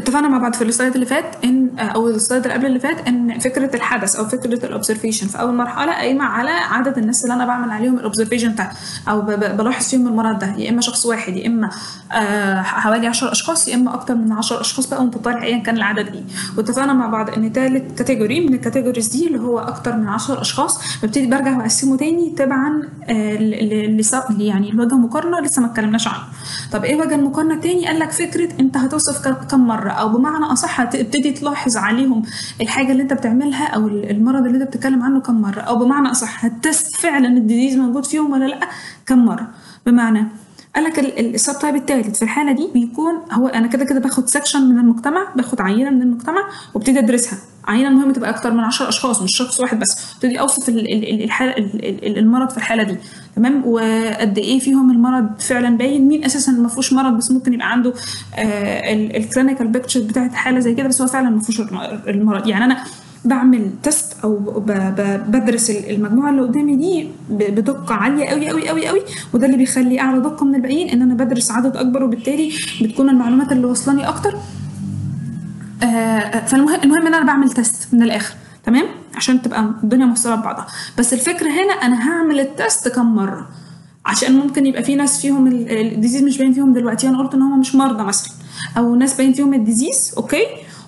اتفقنا مع بعض في السلايد اللي فات ان او السلايد اللي قبل اللي فات ان فكره الحدث او فكره الاوبزرفيشن في اول مرحله قايمه على عدد الناس اللي انا بعمل عليهم الاوبزرفيشن بتاع او ب- ب- بلاحظ فيهم المرض ده يا اما شخص واحد يا اما آه حوالي 10 اشخاص يا اما اكتر من 10 اشخاص بقى متطلع ايا كان العدد ايه واتفقنا مع بعض ان ثالث كاتيجوري من الكاتيجوريز دي اللي هو اكتر من 10 اشخاص ببتدي برجع واقسمه تاني تبعا آه ل- ل- لص- يعني الوجه مقارنه لسه ما اتكلمناش عنه طب ايه وجه المقارنه التاني قال لك فكره انت هتوصف ك- كم مره او بمعنى اصح هتبتدي تلاحظ عليهم الحاجه اللي انت بتعملها او المرض اللي انت بتتكلم عنه كم مره او بمعنى اصح هتست فعلا الديزيز موجود فيهم ولا لا كم مره بمعنى قال لك السب تايب الثالث في الحاله دي بيكون هو انا كده كده باخد سكشن من المجتمع باخد عينه من المجتمع وابتدي ادرسها عينه المهم تبقى اكتر من 10 اشخاص مش شخص واحد بس ابتدي اوصف ال- ال- ال- الحاله ال- ال- المرض في الحاله دي تمام وقد ايه فيهم المرض فعلا باين مين اساسا ما فيهوش مرض بس ممكن يبقى عنده الكلينيكال بيكتشر بتاعت حاله زي كده بس هو فعلا ما فيهوش الم- المرض يعني انا بعمل تيست او ب- ب- بدرس المجموعه اللي قدامي دي ب- بدقه عاليه قوي قوي قوي قوي وده اللي بيخلي اعلى دقه من الباقيين ان انا بدرس عدد اكبر وبالتالي بتكون المعلومات اللي واصلاني اكتر آه، فالمهم المهم ان انا بعمل تيست من الاخر تمام عشان تبقى الدنيا موصله ببعضها بس الفكره هنا انا هعمل التيست كم مره عشان ممكن يبقى في ناس فيهم ال- ال- الديزيز مش باين فيهم دلوقتي انا قلت ان هم مش مرضى مثلا او ناس باين فيهم الديزيز اوكي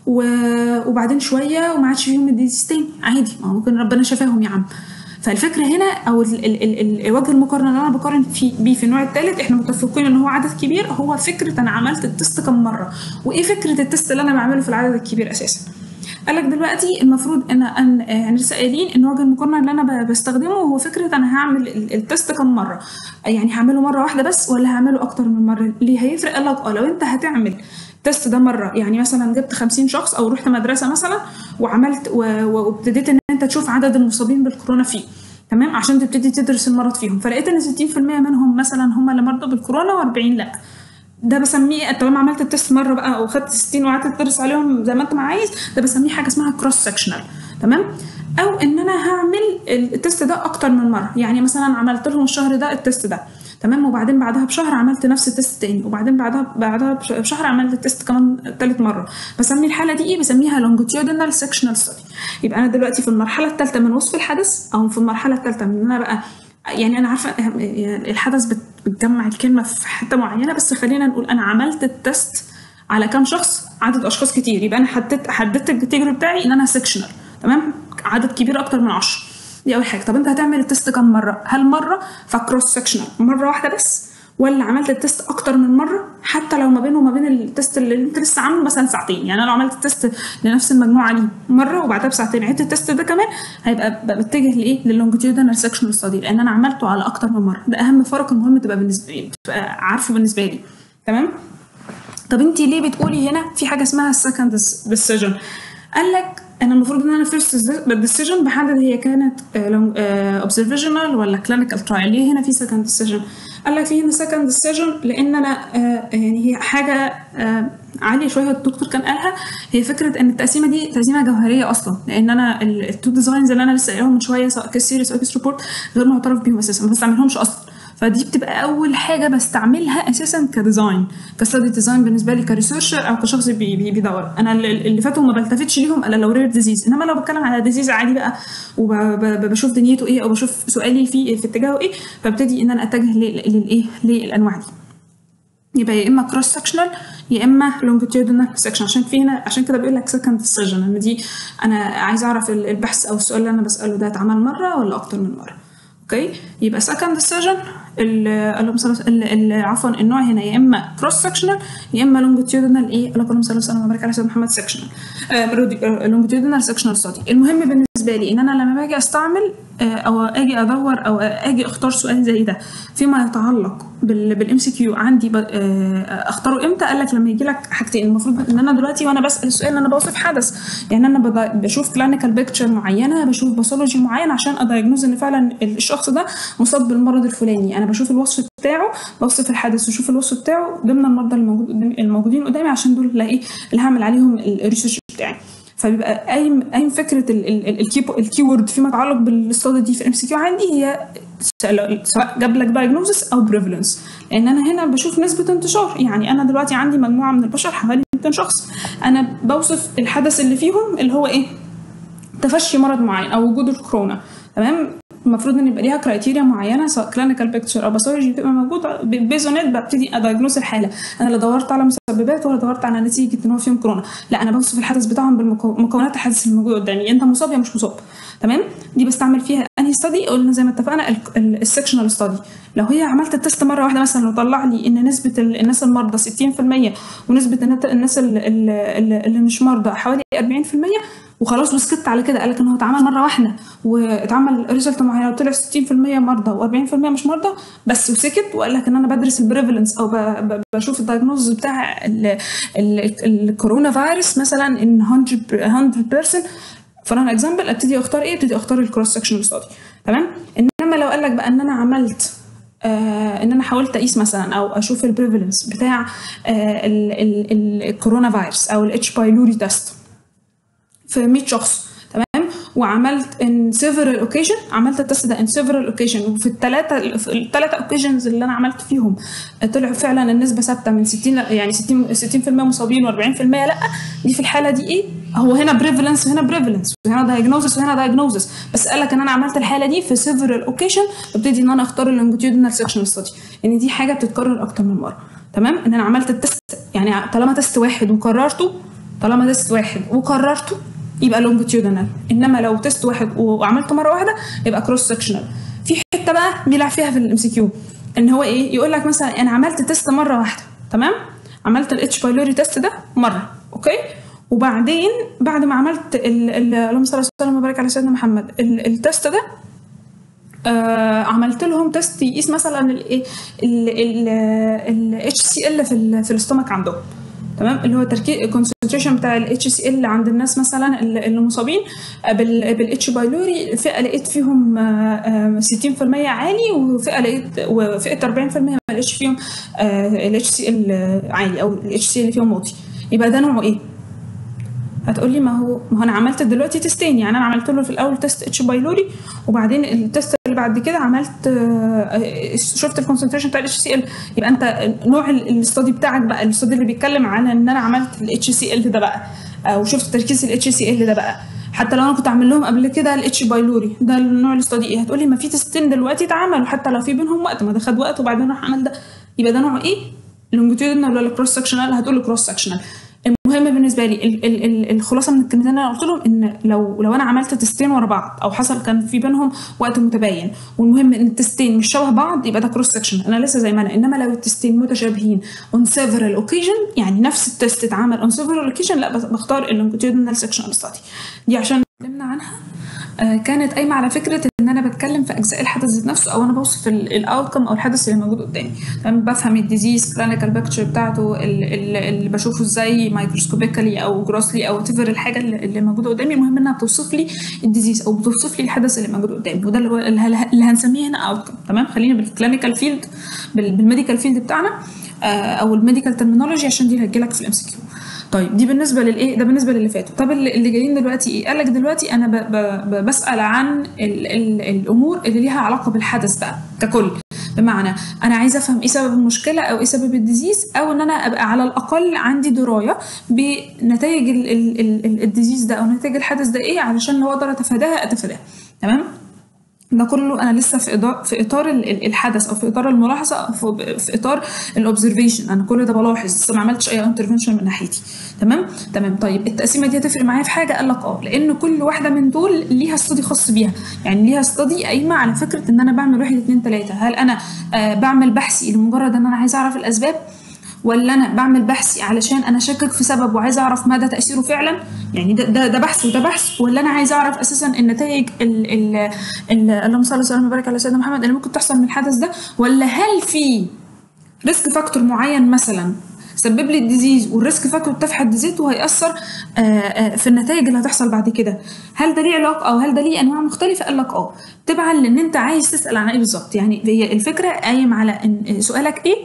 و- وبعدين شويه وما عادش فيهم الديزيز تاني عادي ما هو ممكن ربنا شفاهم يا عم فالفكره هنا او ال ال ال ال وجه المقارنه اللي انا بقارن في بيه في النوع الثالث احنا متفقين ان هو عدد كبير هو فكره انا عملت التست كم مره وايه فكره التست اللي انا بعمله في العدد الكبير اساسا قال لك دلوقتي المفروض ان ان يعني لسه قايلين ان وجه المقارنه اللي انا ب- بستخدمه هو فكره انا هعمل ال- التست كم مره يعني هعمله مره واحده بس ولا هعمله اكتر من مره ليه هيفرق قال لك اه لو انت هتعمل التست ده مره يعني مثلا جبت 50 شخص او رحت مدرسه مثلا وعملت و- و- وابتديت ان انت تشوف عدد المصابين بالكورونا فيه تمام عشان تبتدي تدرس المرض فيهم فلقيت ان 60% منهم مثلا هم اللي مرضوا بالكورونا و40 لا ده بسميه طالما عملت التست مره بقى او خدت 60 وقعدت تدرس عليهم زي ما انت ما عايز ده بسميه حاجه اسمها كروس سكشنال تمام او ان انا هعمل التست ده اكتر من مره يعني مثلا عملت لهم الشهر ده التست ده تمام وبعدين بعدها بشهر عملت نفس التست تاني وبعدين بعدها بعدها بش- بشهر عملت التست كمان تالت مره بسمي الحاله دي ايه بسميها longitudinal sectional study يبقى انا دلوقتي في المرحله الثالثه من وصف الحدث او في المرحله الثالثه من ان انا بقى يعني انا عارفه الحدث بت- بتجمع الكلمه في حته معينه بس خلينا نقول انا عملت التست على كام شخص عدد اشخاص كتير يبقى انا حددت حددت الكاتيجوري بتاعي ان انا سكشنال تمام عدد كبير اكتر من 10 دي اول حاجه طب انت هتعمل التست كام مره هل مره فكروس سكشنال مره واحده بس ولا عملت التست اكتر من مره حتى لو ما بينه وما بين التست اللي انت لسه عامله مثلا ساعتين يعني انا لو عملت التست لنفس المجموعه دي مره وبعدها بساعتين عدت التست ده كمان هيبقى ب- بتجه لايه للونجيتيودنال سكشنال ستادي لان انا عملته على اكتر من مره ده اهم فرق المهم تبقى بالنسبه لي تبقى عارفه بالنسبه لي تمام طب انت ليه بتقولي هنا في حاجه اسمها السكند ديسيجن قال لك انا المفروض ان انا فيرست ديسيجن بحدد هي كانت اوبزرفيشنال ولا كلينيكال ترايل ليه هنا في سكند ديسيجن قال لك في هنا سكند ديسيجن لان انا آه، يعني هي حاجه آه، عاليه شويه الدكتور كان قالها هي فكره ان التقسيمه دي تقسيمه جوهريه اصلا لان انا التو ديزاينز اللي انا لسه قايلهم من شويه سواء كيس سيريس او كيس ريبورت غير معترف بيهم اساسا ما بستعملهمش اصلا فدي بتبقى اول حاجه بستعملها اساسا كديزاين كستادي ديزاين بالنسبه لي كريسيرشر او كشخص بي بي بيدور انا اللي اللي فاتوا ما بلتفتش ليهم الا لو رير ديزيز انما لو بتكلم على ديزيز عادي بقى وبشوف دنيته ايه او بشوف سؤالي فيه في اتجاهه ايه فابتدي ان انا اتجه لل- للايه للانواع دي يبقى يا اما كروس سكشنال يا اما لونجيتيودنال سكشن عشان في هنا عشان كده بيقول لك سكند ديسيجن ان دي انا عايز اعرف ال- البحث او السؤال اللي انا بساله ده اتعمل مره ولا اكتر من مره اوكي يبقى سكند ديسيجن اللهم صل وسلم- ال- ال- عفوا النوع هنا يا اما كروس سكشنال يا اما لونجيتيودنال ايه اللهم صل وسلم وبارك على سيدنا محمد سكشنال لونجيتيودنال سكشنال ستادي المهم بالنسبه لي ان انا لما باجي استعمل آه، او اجي ادور او اجي اختار سؤال زي ده فيما يتعلق بالام سي كيو عندي ب- آه، اختاره امتى قال لك لما يجي لك حاجتين المفروض ان انا دلوقتي وانا بسال السؤال انا بوصف حدث يعني انا بض- بشوف كلينيكال بيكتشر معينه بشوف باثولوجي معين عشان ادايجنوز ان فعلا الشخص ده مصاب بالمرض الفلاني انا بشوف الوصف بتاعه بوصف الحدث واشوف الوصف بتاعه ضمن المرضى الموجود قدامي الموجودين قدامي عشان دول اللي ايه اللي هعمل عليهم الريسيرش بتاعي فبيبقى قايم قايم فكره الكي وورد فيما يتعلق بالاستادي دي في الام سي كيو عندي هي سواء جاب لك دايجنوزس او بريفلنس لان انا هنا بشوف نسبه انتشار يعني انا دلوقتي عندي مجموعه من البشر حوالي 200 شخص انا بوصف الحدث اللي فيهم اللي هو ايه تفشي مرض معين او وجود الكورونا تمام المفروض ان يبقى ليها كرايتيريا معينه سواء كلينيكال بيكتشر او باثولوجي بتبقى موجوده بيزونيت ببتدي ادايجنوز الحاله انا لا دورت على مسببات ولا دورت على نتيجه ان هو فيهم كورونا لا انا بوصف الحدث بتاعهم بالمكونات الحدث اللي موجود قدامي انت مصاب يا مش مصاب تمام دي بستعمل فيها انهي ستادي قلنا زي ما اتفقنا السكشنال ستادي لو هي عملت التست مره واحده مثلا وطلع لي ان نسبه الناس المرضى 60% ونسبه الناس اللي, اللي مش مرضى حوالي 40% وخلاص وسكت على كده قال لك ان هو اتعمل مره واحده واتعمل ريزلت معينه وطلع 60% مرضى و40% مش مرضى بس وسكت وقال لك ان انا بدرس البريفلنس او بشوف الدايجنوز بتاع الكورونا فيروس مثلا ان 100 100% فانا اكزامبل ابتدي اختار ايه ابتدي اختار الكروس سكشنال ستادي تمام انما لو قال لك بقى ان انا عملت آه ان انا حاولت اقيس مثلا او اشوف البريفلنس بتاع آه الكورونا فيروس او الاتش بايلوري تيست في 100 شخص تمام وعملت ان سيفرال اوكيجن عملت التست ده ان سيفرال اوكيجن وفي الثلاثه في الثلاثه اوكيجنز اللي انا عملت فيهم طلع فعلا النسبه ثابته من 60 يعني 60 60% مصابين و40% لا دي في الحاله دي ايه هو هنا بريفلنس وهنا بريفلنس وهنا دايجنوزس وهنا دايجنوزس بس قال لك ان انا عملت الحاله دي في سيفرال اوكيجن ببتدي ان انا اختار اللونجيتيودنال سكشن ستادي ان دي حاجه بتتكرر اكتر من مره تمام ان انا عملت التست يعني طالما تست واحد وكررته طالما تست واحد وكررته يبقى لونجيتيودنال انما لو تيست واحد وعملته مره واحده يبقى كروس سكشنال في حته بقى بيلعب فيها في الام سي كيو ان هو ايه يقول لك مثلا انا عملت تيست مره واحده تمام عملت الاتش بايلوري تيست ده مره اوكي وبعدين بعد ما عملت اللهم صل وسلم وبارك على سيدنا محمد التيست ده آه عملت لهم تيست يقيس مثلا الايه الاتش سي ال في في الاستومك عندهم تمام اللي هو تركيز الكونسنتريشن بتاع الاتش سي ال عند الناس مثلا اللي مصابين بالاتش بايلوري فئه لقيت فيهم 60% عالي وفئه لقيت وفئه 40% ما لقيتش فيهم الاتش سي ال عالي او الاتش سي اللي فيهم واطي يبقى ده نوعه ايه؟ هتقول لي ما هو ما هو انا عملت دلوقتي تيستين يعني انا عملت له في الاول تيست اتش بايلوري وبعدين التيست اللي بعد كده عملت شفت الكونسنتريشن بتاع الاتش سي ال يبقى انت نوع الاستادي بتاعك بقى الاستادي اللي بيتكلم على ان انا عملت الاتش سي ال ده بقى او شفت تركيز الاتش سي ال ده بقى حتى لو انا كنت عامل لهم قبل كده الاتش بايلوري ده النوع الاستادي ايه هتقولي ما في تيستين دلوقتي اتعملوا حتى لو في بينهم وقت ما ده خد وقت وبعدين راح عمل ده يبقى ده نوع ايه لونجيتيودنال ولا كروس سكشنال هتقول كروس سكشنال المهم بالنسبه لي ال ال ال الخلاصه من الكلمتين اللي انا قلت لهم ان لو لو انا عملت تستين ورا بعض او حصل كان في بينهم وقت متباين والمهم ان التستين مش شبه بعض يبقى ده كروس سكشن انا لسه زي ما انا انما لو التستين متشابهين اون سيفرال اوكيجن يعني نفس التست اتعمل اون سيفرال اوكيجن لا بختار اللونجيتيودنال سكشن ستادي دي عشان اتكلمنا عنها كانت قايمه على فكره ان انا بتكلم في اجزاء الحدث ذات نفسه او انا بوصف الاوتكم او الحدث اللي موجود قدامي تمام بفهم الديزيز كلينيكال بيكتشر بتاعته اللي بشوفه ازاي مايكروسكوبيكالي او جروسلي او تفر الحاجه اللي موجوده قدامي المهم انها بتوصف لي الديزيز او بتوصف لي الحدث اللي موجود قدامي وده اللي هو اللي هنسميه هنا اوتكم تمام خلينا بالكلينيكال فيلد بالميديكال فيلد بتاعنا او الميديكال ترمينولوجي عشان دي هتجيلك في الام سي كيو طيب دي بالنسبه للايه ده بالنسبه للي فاتوا طب اللي جايين دلوقتي ايه قال لك دلوقتي انا ب ب بسال عن ال ال الامور اللي ليها علاقه بالحدث بقى ككل بمعنى انا عايزه افهم ايه سبب المشكله او ايه سبب الديزيز او ان انا ابقى على الاقل عندي درايه بنتائج ال ال ال الديزيز ده او نتائج الحدث ده ايه علشان لو اقدر اتفاداها اتفاداها تمام ده كله انا لسه في اطار في اطار الحدث او في اطار الملاحظه او في اطار الاوبزرفيشن انا كل ده بلاحظ لسه ما عملتش اي انترفنشن من ناحيتي تمام تمام طيب التقسيمه دي هتفرق معايا في حاجه قال لك اه لان كل واحده من دول ليها استودي خاص بيها يعني ليها استودي قايمه على فكره ان انا بعمل واحد اتنين تلاته هل انا آه بعمل بحثي لمجرد ان انا عايزه اعرف الاسباب ولا انا بعمل بحثي علشان انا شاكك في سبب وعايزه اعرف مدى تاثيره فعلا يعني ده ده, ده بحث وده بحث ولا انا عايزه اعرف اساسا النتائج ال ال ال اللهم صل وسلم وبارك على سيدنا محمد اللي ممكن تحصل من الحدث ده ولا هل في ريسك فاكتور معين مثلا سبب لي الديزيز والريسك فاكتور ده في حد ذاته هيأثر في النتائج اللي هتحصل بعد كده هل ده ليه علاقه او هل ده ليه انواع مختلفه قال لك اه تبعا لان انت عايز تسال عن ايه بالظبط يعني هي الفكره قايم على ان سؤالك ايه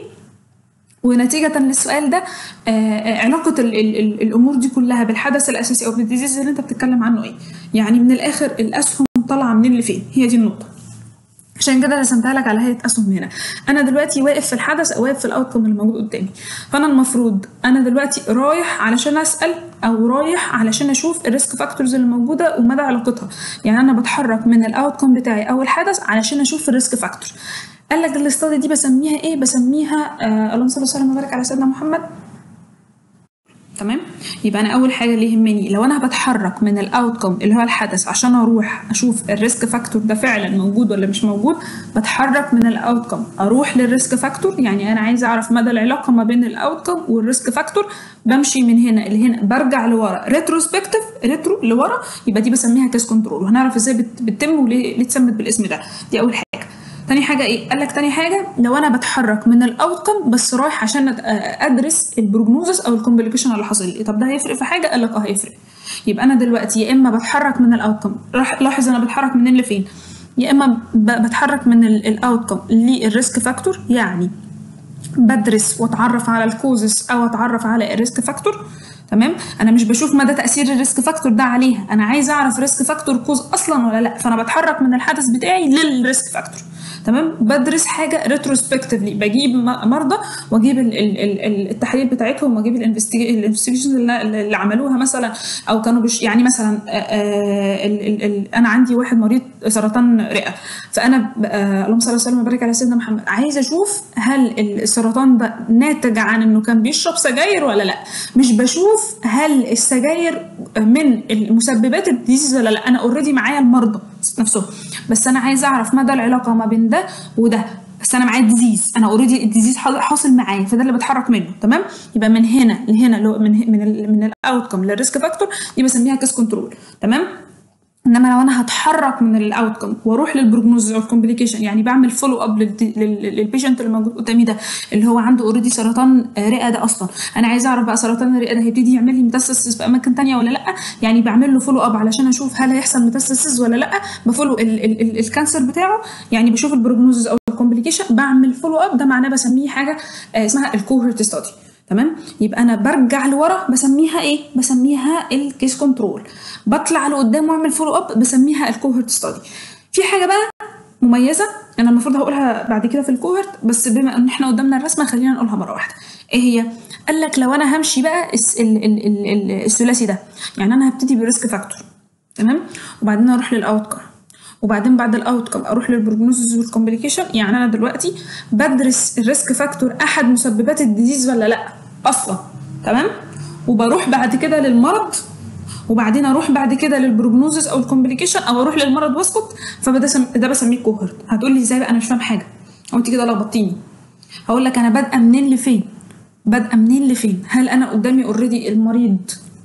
ونتيجة للسؤال ده آه علاقة ال ال ال الأمور دي كلها بالحدث الأساسي أو بالديزيز اللي أنت بتتكلم عنه إيه؟ يعني من الآخر الأسهم طالعة منين لفين؟ هي دي النقطة. عشان كده رسمتها لك على هيئه اسهم هنا انا دلوقتي واقف في الحدث او واقف في الاوتكم اللي موجود قدامي فانا المفروض انا دلوقتي رايح علشان اسال او رايح علشان اشوف الريسك فاكتورز اللي موجوده ومدى علاقتها يعني انا بتحرك من الاوتكم بتاعي او الحدث علشان اشوف الريسك فاكتور قال لك الاستادي دي بسميها ايه بسميها آه اللهم صل وسلم وبارك على سيدنا محمد تمام يبقى انا اول حاجه اللي يهمني لو انا بتحرك من الاوتكم اللي هو الحدث عشان اروح اشوف الريسك فاكتور ده فعلا موجود ولا مش موجود بتحرك من الاوتكم اروح للريسك فاكتور يعني انا عايزه اعرف مدى العلاقه ما بين الاوتكم والريسك فاكتور بمشي من هنا لهنا برجع لورا ريتروسبكتيف ريترو لورا يبقى دي بسميها كيس كنترول وهنعرف ازاي بت- بتتم وليه ليه اتسمت بالاسم ده دي اول حاجه تاني حاجة ايه؟ قال لك تاني حاجة لو انا بتحرك من الاوتكم بس رايح عشان أد- ادرس البروجنوزس او الكومبليكيشن اللي حاصل لي، طب ده هيفرق في حاجة؟ قال لك اه هيفرق. يبقى انا دلوقتي يا اما بتحرك من الاوتكم، لاحظ انا بتحرك منين لفين؟ يا اما ب- بتحرك من الاوتكم للريسك فاكتور يعني بدرس واتعرف على الكوزس او اتعرف على الريسك فاكتور تمام انا مش بشوف مدى تاثير الريسك فاكتور ده عليها انا عايزه اعرف ريسك فاكتور كوز اصلا ولا لا فانا بتحرك من الحدث بتاعي للريسك فاكتور تمام بدرس حاجه ريتروسبكتيفلي بجيب م- مرضى واجيب ال- ال- ال- التحاليل بتاعتهم واجيب الانفستيجيشنز اللي, اللي عملوها مثلا او كانوا بش يعني مثلا آه، آه، ال- ال- ال- انا عندي واحد مريض سرطان رئه فانا ب- آه، اللهم صل وسلم وبارك على سيدنا محمد عايزه اشوف هل السرطان ده ناتج عن انه كان بيشرب سجاير ولا لا مش بشوف هل السجاير من المسببات الديزيز ولا لا انا اوريدي معايا المرضى نفسهم بس انا عايزه اعرف مدى العلاقه ما بين ده وده بس انا معايا الديزيز انا اوريدي الديزيز حاصل- حاصل معايا فده اللي بتحرك منه تمام يبقى من هنا لهنا لو من ه- من ال من الاوتكم للريسك فاكتور دي بسميها كيس كنترول تمام انما لو انا هتحرك من الاوتكم واروح للبروجنوز او الكومبليكيشن يعني بعمل فولو اب للبيشنت اللي موجود قدامي ده اللي هو عنده اوريدي سرطان آه، رئه ده اصلا انا عايزه اعرف بقى سرطان الرئه ده هيبتدي يعمل لي ميتاستاسيس في اماكن تانية ولا لا يعني بعمل له فولو اب علشان اشوف هل هيحصل ميتاستاسيس ولا لا بفولو ال ال ال الكانسر بتاعه يعني بشوف البروجنوز او الكومبليكيشن بعمل فولو اب ده معناه بسميه حاجه آه، اسمها الكوهورت ستادي تمام يبقى انا برجع لورا بسميها ايه بسميها الكيس كنترول بطلع لقدام واعمل فولو اب بسميها الكوهورت ستادي في حاجه بقى مميزه انا المفروض هقولها بعد كده في الكوهورت بس بما ان احنا قدامنا الرسمه خلينا نقولها مره واحده ايه هي قال لك لو انا همشي بقى الس- ال- ال- ال- ال- الثلاثي ده يعني انا هبتدي بريسك فاكتور تمام وبعدين اروح للاوتكم وبعدين بعد الاوتكم اروح للبروجنوزز والكومبليكيشن يعني انا دلوقتي بدرس الريسك فاكتور احد مسببات الديزيز ولا لا اصلا تمام وبروح بعد كده للمرض وبعدين اروح بعد كده للبروجنوزس او الكومبليكيشن او اروح للمرض واسكت فده سم... ده بسميه كوهرت هتقول لي ازاي بقى انا مش فاهم حاجه او انت كده لخبطتيني هقول لك انا بادئه منين لفين بادئه منين لفين هل انا قدامي اوريدي المريض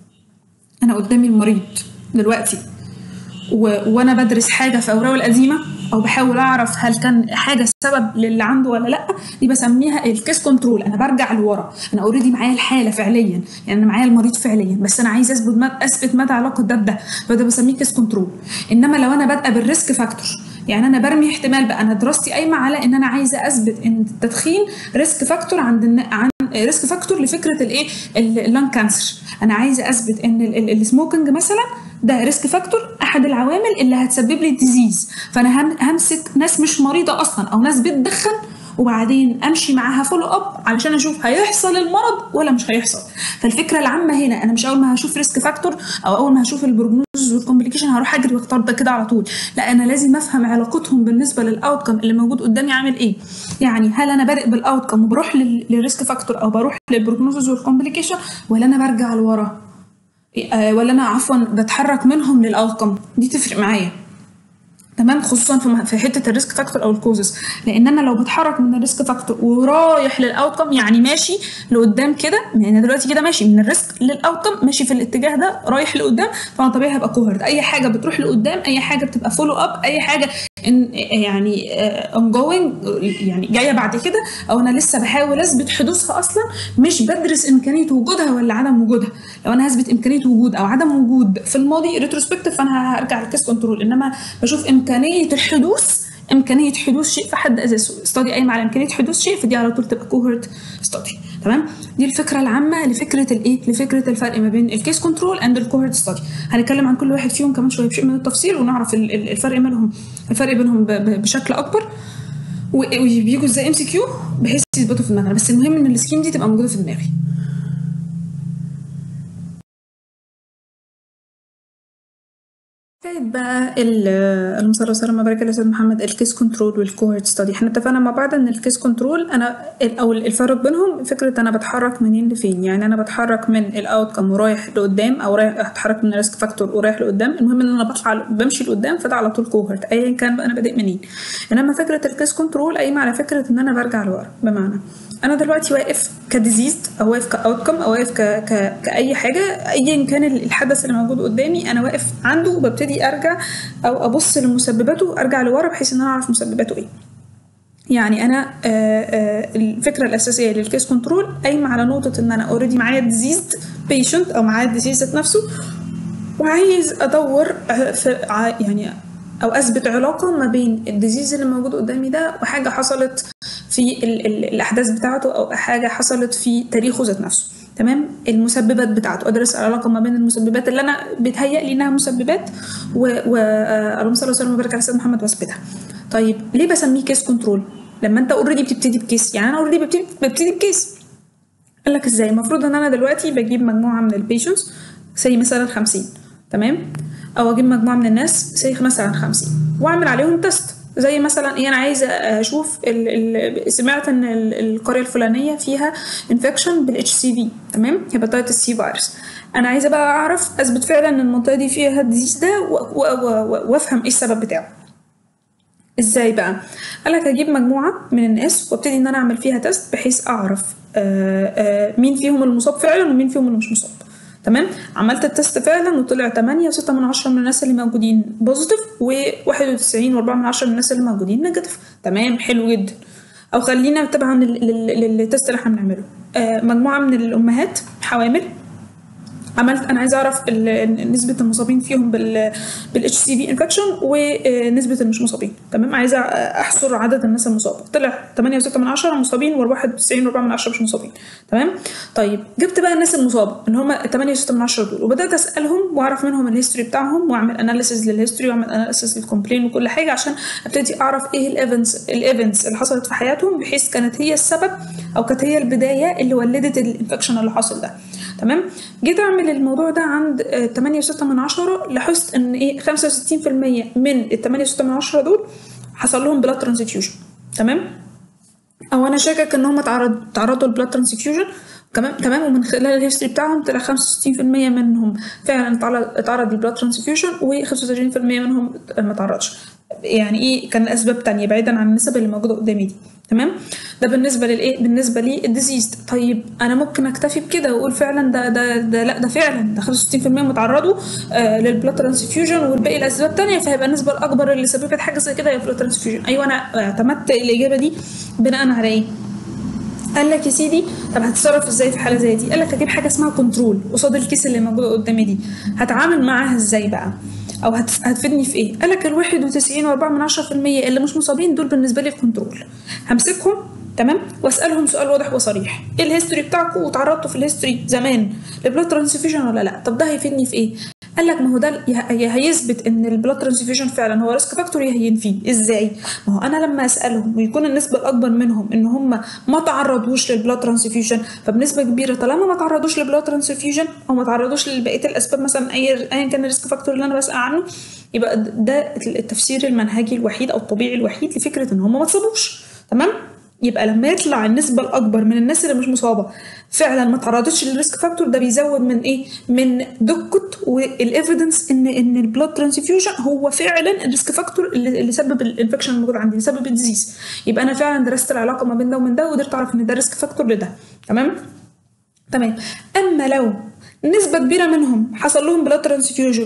انا قدامي المريض دلوقتي و... وانا بدرس حاجه في اوراقه القديمه او بحاول اعرف هل كان حاجه سبب للي عنده ولا لا دي بسميها الكيس كنترول انا برجع لورا انا اوريدي معايا الحاله فعليا يعني انا معايا المريض فعليا بس انا عايز اثبت مد... اثبت مدى علاقه ده بده فده بسميه كيس كنترول انما لو انا بادئه بالريسك فاكتور يعني انا برمي احتمال بقى انا دراستي قايمه على ان انا عايزه اثبت ان التدخين ريسك فاكتور عند الن... عن ريسك فاكتور لفكره الايه اللان كانسر انا عايزه اثبت ان السموكينج مثلا ده ريسك فاكتور احد العوامل اللي هتسبب لي الديزيز فانا هم همسك ناس مش مريضه اصلا او ناس بتدخن وبعدين امشي معاها فولو اب علشان اشوف هيحصل المرض ولا مش هيحصل فالفكره العامه هنا انا مش اول ما هشوف ريسك فاكتور او اول ما هشوف البروجنوز والكومبليكيشن هروح اجري واختار ده كده على طول لا انا لازم افهم علاقتهم بالنسبه للاوتكم اللي موجود قدامي عامل ايه يعني هل انا بادئ بالاوتكم وبروح للريسك فاكتور او بروح للبروجنوز والكومبليكيشن ولا انا برجع لورا آه، ولا انا عفوا بتحرك منهم للاوتكم دي تفرق معايا تمام خصوصا في في حته الريسك فاكتور او الكوزز لان انا لو بتحرك من الريسك فاكتور ورايح للاوتكم يعني ماشي لقدام كده يعني دلوقتي كده ماشي من الريسك للاوتكم ماشي في الاتجاه ده رايح لقدام فانا طبيعي هبقى كوهرت اي حاجه بتروح لقدام اي حاجه بتبقى فولو اب اي حاجه إن يعني اون جوينج يعني جايه بعد كده او انا لسه بحاول اثبت حدوثها اصلا مش بدرس امكانيه وجودها ولا عدم وجودها لو انا هثبت امكانيه وجود او عدم وجود في الماضي ريتروسبكتيف فانا هرجع للكيس كنترول انما بشوف امكانيه الحدوث امكانيه حدوث شيء في حد اساسه استادي قايمه على امكانيه حدوث شيء فدي على طول تبقى كوهورت ستادي تمام دي الفكره العامه لفكره الايه لفكره الفرق ما بين الكيس كنترول اند الكوهورت ستادي هنتكلم عن كل واحد فيهم كمان شويه بشيء من التفصيل ونعرف الفرق بينهم الفرق بينهم بشكل اكبر وبيجوا ازاي ام سي كيو بحيث يثبتوا في دماغنا بس المهم ان السكيم دي تبقى موجوده في دماغي طيب بقى اللهم صل وسلم وبارك على سيدنا محمد الكيس كنترول والكوهورت ستادي احنا اتفقنا مع بعض ان الكيس كنترول انا او الفرق بينهم فكره انا بتحرك منين لفين يعني انا بتحرك من الاوت كم ورايح لقدام او رايح اتحرك من الريسك فاكتور ورايح لقدام المهم ان انا بطلع بمشي لقدام فده على طول كوهورت ايا كان بقى انا بادئ منين انما فكره الكيس كنترول قايمه على فكره ان انا برجع لورا بمعنى انا دلوقتي واقف كديزيزد او واقف كاوتكم او واقف ك... ك... كاي حاجه ايا كان الحدث اللي موجود قدامي انا واقف عنده وببتدي ارجع او ابص لمسبباته ارجع لورا بحيث ان انا اعرف مسبباته ايه يعني انا آآ آآ الفكره الاساسيه للكيس كنترول قايمه على نقطه ان انا اوريدي معايا ديزيزد بيشنت او معايا الديزيز ذات نفسه وعايز ادور في يعني او اثبت علاقه ما بين الديزيز اللي موجود قدامي ده وحاجه حصلت في ال ال الاحداث بتاعته او حاجه حصلت في تاريخه ذات نفسه تمام المسببات بتاعته ادرس العلاقه ما بين المسببات اللي انا بتهيأ لي انها مسببات و, و... اللهم صل وسلم وبارك على سيدنا محمد واثبتها طيب ليه بسميه كيس كنترول لما انت اوريدي بتبتدي بكيس يعني انا اوريدي ببتدي, ببتدي بكيس قال لك ازاي المفروض ان انا دلوقتي بجيب مجموعه من البيشنتس زي مثلا 50 تمام او اجيب مجموعه من الناس زي مثلا 50 واعمل عليهم تيست زي مثلا ايه انا عايزه اشوف ال ال سمعت ان القريه الفلانيه فيها انفكشن بالاتش سي في تمام هيباتيتس سي فيروس انا عايزه بقى اعرف اثبت فعلا ان المنطقه دي فيها الديزيز ده وافهم ايه السبب بتاعه ازاي بقى قال لك اجيب مجموعه من الناس وابتدي ان انا اعمل فيها تيست بحيث اعرف آآ آآ مين فيهم المصاب فعلا ومين فيهم اللي مش مصاب تمام عملت التست فعلا وطلع 8 و6 من 10 من الناس اللي موجودين بوزيتيف و91 و4 من 10 من الناس اللي موجودين نيجاتيف تمام حلو جدا او خلينا طبعا للتست اللي احنا بنعمله آه مجموعه من الامهات حوامل عملت انا عايزه اعرف نسبه المصابين فيهم بال بالاتش سي في انفكشن ونسبه المش مصابين تمام عايزه احصر عدد الناس المصابه طلع 8.6 من 10 مصابين و91 و4 من 10 مش مصابين تمام طيب جبت بقى الناس المصابه اللي هم 8.6 من 10 دول وبدات اسالهم واعرف منهم الهيستوري بتاعهم واعمل اناليسيز للهيستوري واعمل اناليسيز للكومبلين وكل حاجه عشان ابتدي اعرف ايه الايفنتس الايفنتس اللي حصلت في حياتهم بحيث كانت هي السبب او كانت هي البدايه اللي ولدت الانفكشن اللي حاصل ده تمام جيت اعمل الموضوع ده عند 8.6 من 10 لاحظت ان ايه 65% من ال 8.6 من 10 دول حصل لهم بلاد ترانسفيوجن تمام او انا شاكك ان هم تعرض تعرضوا لبلاد ترانسفيوجن تمام تمام ومن خلال الهيستوري بتاعهم طلع 65% منهم فعلا اتعرض لبلاد ترانسفيوجن و35% منهم ما تعرضش يعني ايه كان اسباب تانية بعيدا عن النسب اللي موجوده قدامي دي تمام ده بالنسبه للايه بالنسبه للديزيز طيب انا ممكن اكتفي بكده واقول فعلا ده ده ده لا ده فعلا ده 65% متعرضوا آه للبلاد ترانسفيوجن والباقي الاسباب تانية فهيبقى النسبه الاكبر اللي سببت حاجه زي كده هي البلاد ترانسفيوجن ايوه انا اعتمدت الاجابه دي بناء على ايه قال لك يا سيدي طب هتتصرف ازاي في حاله زي دي قال لك هجيب حاجه اسمها كنترول قصاد الكيس اللي موجوده قدامي دي هتعامل معاها ازاي بقى او هتفيدني في ايه قال لك ال 91 و4 من 10% اللي مش مصابين دول بالنسبه لي الكنترول همسكهم تمام واسالهم سؤال واضح وصريح ايه الهيستوري بتاعكم وتعرضتوا في الهيستوري زمان لبلاد ترانسفيوجن ولا لا طب ده هيفيدني في ايه قال لك ما هو ده يا هيثبت ان البلاد ترانسفيوجن فعلا هو ريسك فاكتور يا هينفيه ازاي ما هو انا لما اسالهم ويكون النسبه الاكبر منهم ان هم ما تعرضوش للبلاد ترانسفيوجن فبنسبه كبيره طالما ما تعرضوش للبلاد ترانسفيوجن او ما تعرضوش لبقيه الاسباب مثلا اي ايا كان الريسك فاكتور اللي انا بسال عنه يبقى ده التفسير المنهجي الوحيد او الطبيعي الوحيد لفكره ان هم ما اتصابوش تمام يبقى لما يطلع النسبة الأكبر من الناس اللي مش مصابة فعلا ما تعرضتش للريسك فاكتور ده بيزود من إيه؟ من دقة والإيفيدنس إن إن البلاد ترانسفيوجن هو فعلا الريسك فاكتور اللي, اللي سبب الانفكشن الموجود عندي اللي سبب الديزيز يبقى أنا فعلا درست العلاقة ما بين ده ومن ده وقدرت أعرف إن ده ريسك فاكتور لده تمام؟ تمام أما لو نسبة كبيرة منهم حصل لهم بلاد ترانسفيوجن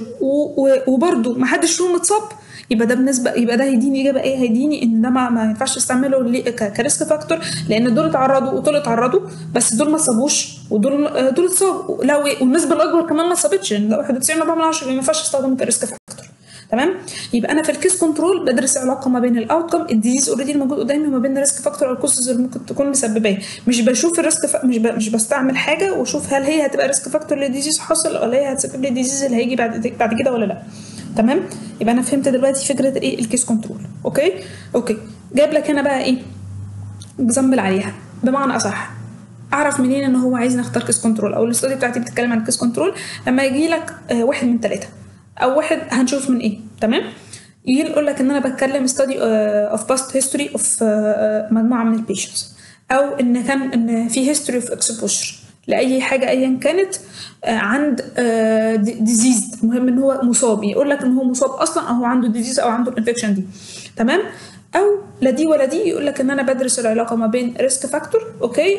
وبرده ما حدش فيهم اتصاب يبقى ده بالنسبه يبقى ده هيديني اجابه ايه هيديني ان ده ما, ما ينفعش استعمله كريسك فاكتور لان دول اتعرضوا ودول اتعرضوا بس دول ما اتصابوش ودول دول اتصابوا لو والنسبه الاكبر كمان ما اتصابتش لو 91 4 من 10 ما ينفعش استخدمه كريسك فاكتور تمام يبقى انا في الكيس كنترول بدرس علاقه ما بين الاوتكم الديزيز اوريدي الموجود قدامي وما بين الريسك فاكتور او الكوسز اللي ممكن تكون مسبباه مش بشوف الريسك ف... مش ب... مش بستعمل حاجه واشوف هل هي هتبقى ريسك فاكتور للديزيز حصل ولا هي هتسبب لي الديزيز اللي هيجي بعد بعد كده ولا لا تمام يبقى انا فهمت دلوقتي فكره ايه الكيس كنترول اوكي اوكي جايب لك هنا بقى ايه اكزامبل عليها بمعنى اصح اعرف منين ان هو عايز نختار كيس كنترول او الاستوديو بتاعتي بتتكلم عن كيس كنترول لما يجي لك آه واحد من ثلاثه او واحد هنشوف من ايه تمام يجي يقول لك ان انا بتكلم ستادي اوف باست هيستوري اوف مجموعه من البيشنتس او ان كان ان في هيستوري اوف اكسبوجر لاي حاجه ايا كانت آه عند ديزيز المهم ان هو مصاب يقول لك ان هو مصاب اصلا او هو عنده ديزيز او عنده الانفكشن دي تمام او لا دي ولا دي يقول لك ان انا بدرس العلاقه ما بين ريسك فاكتور اوكي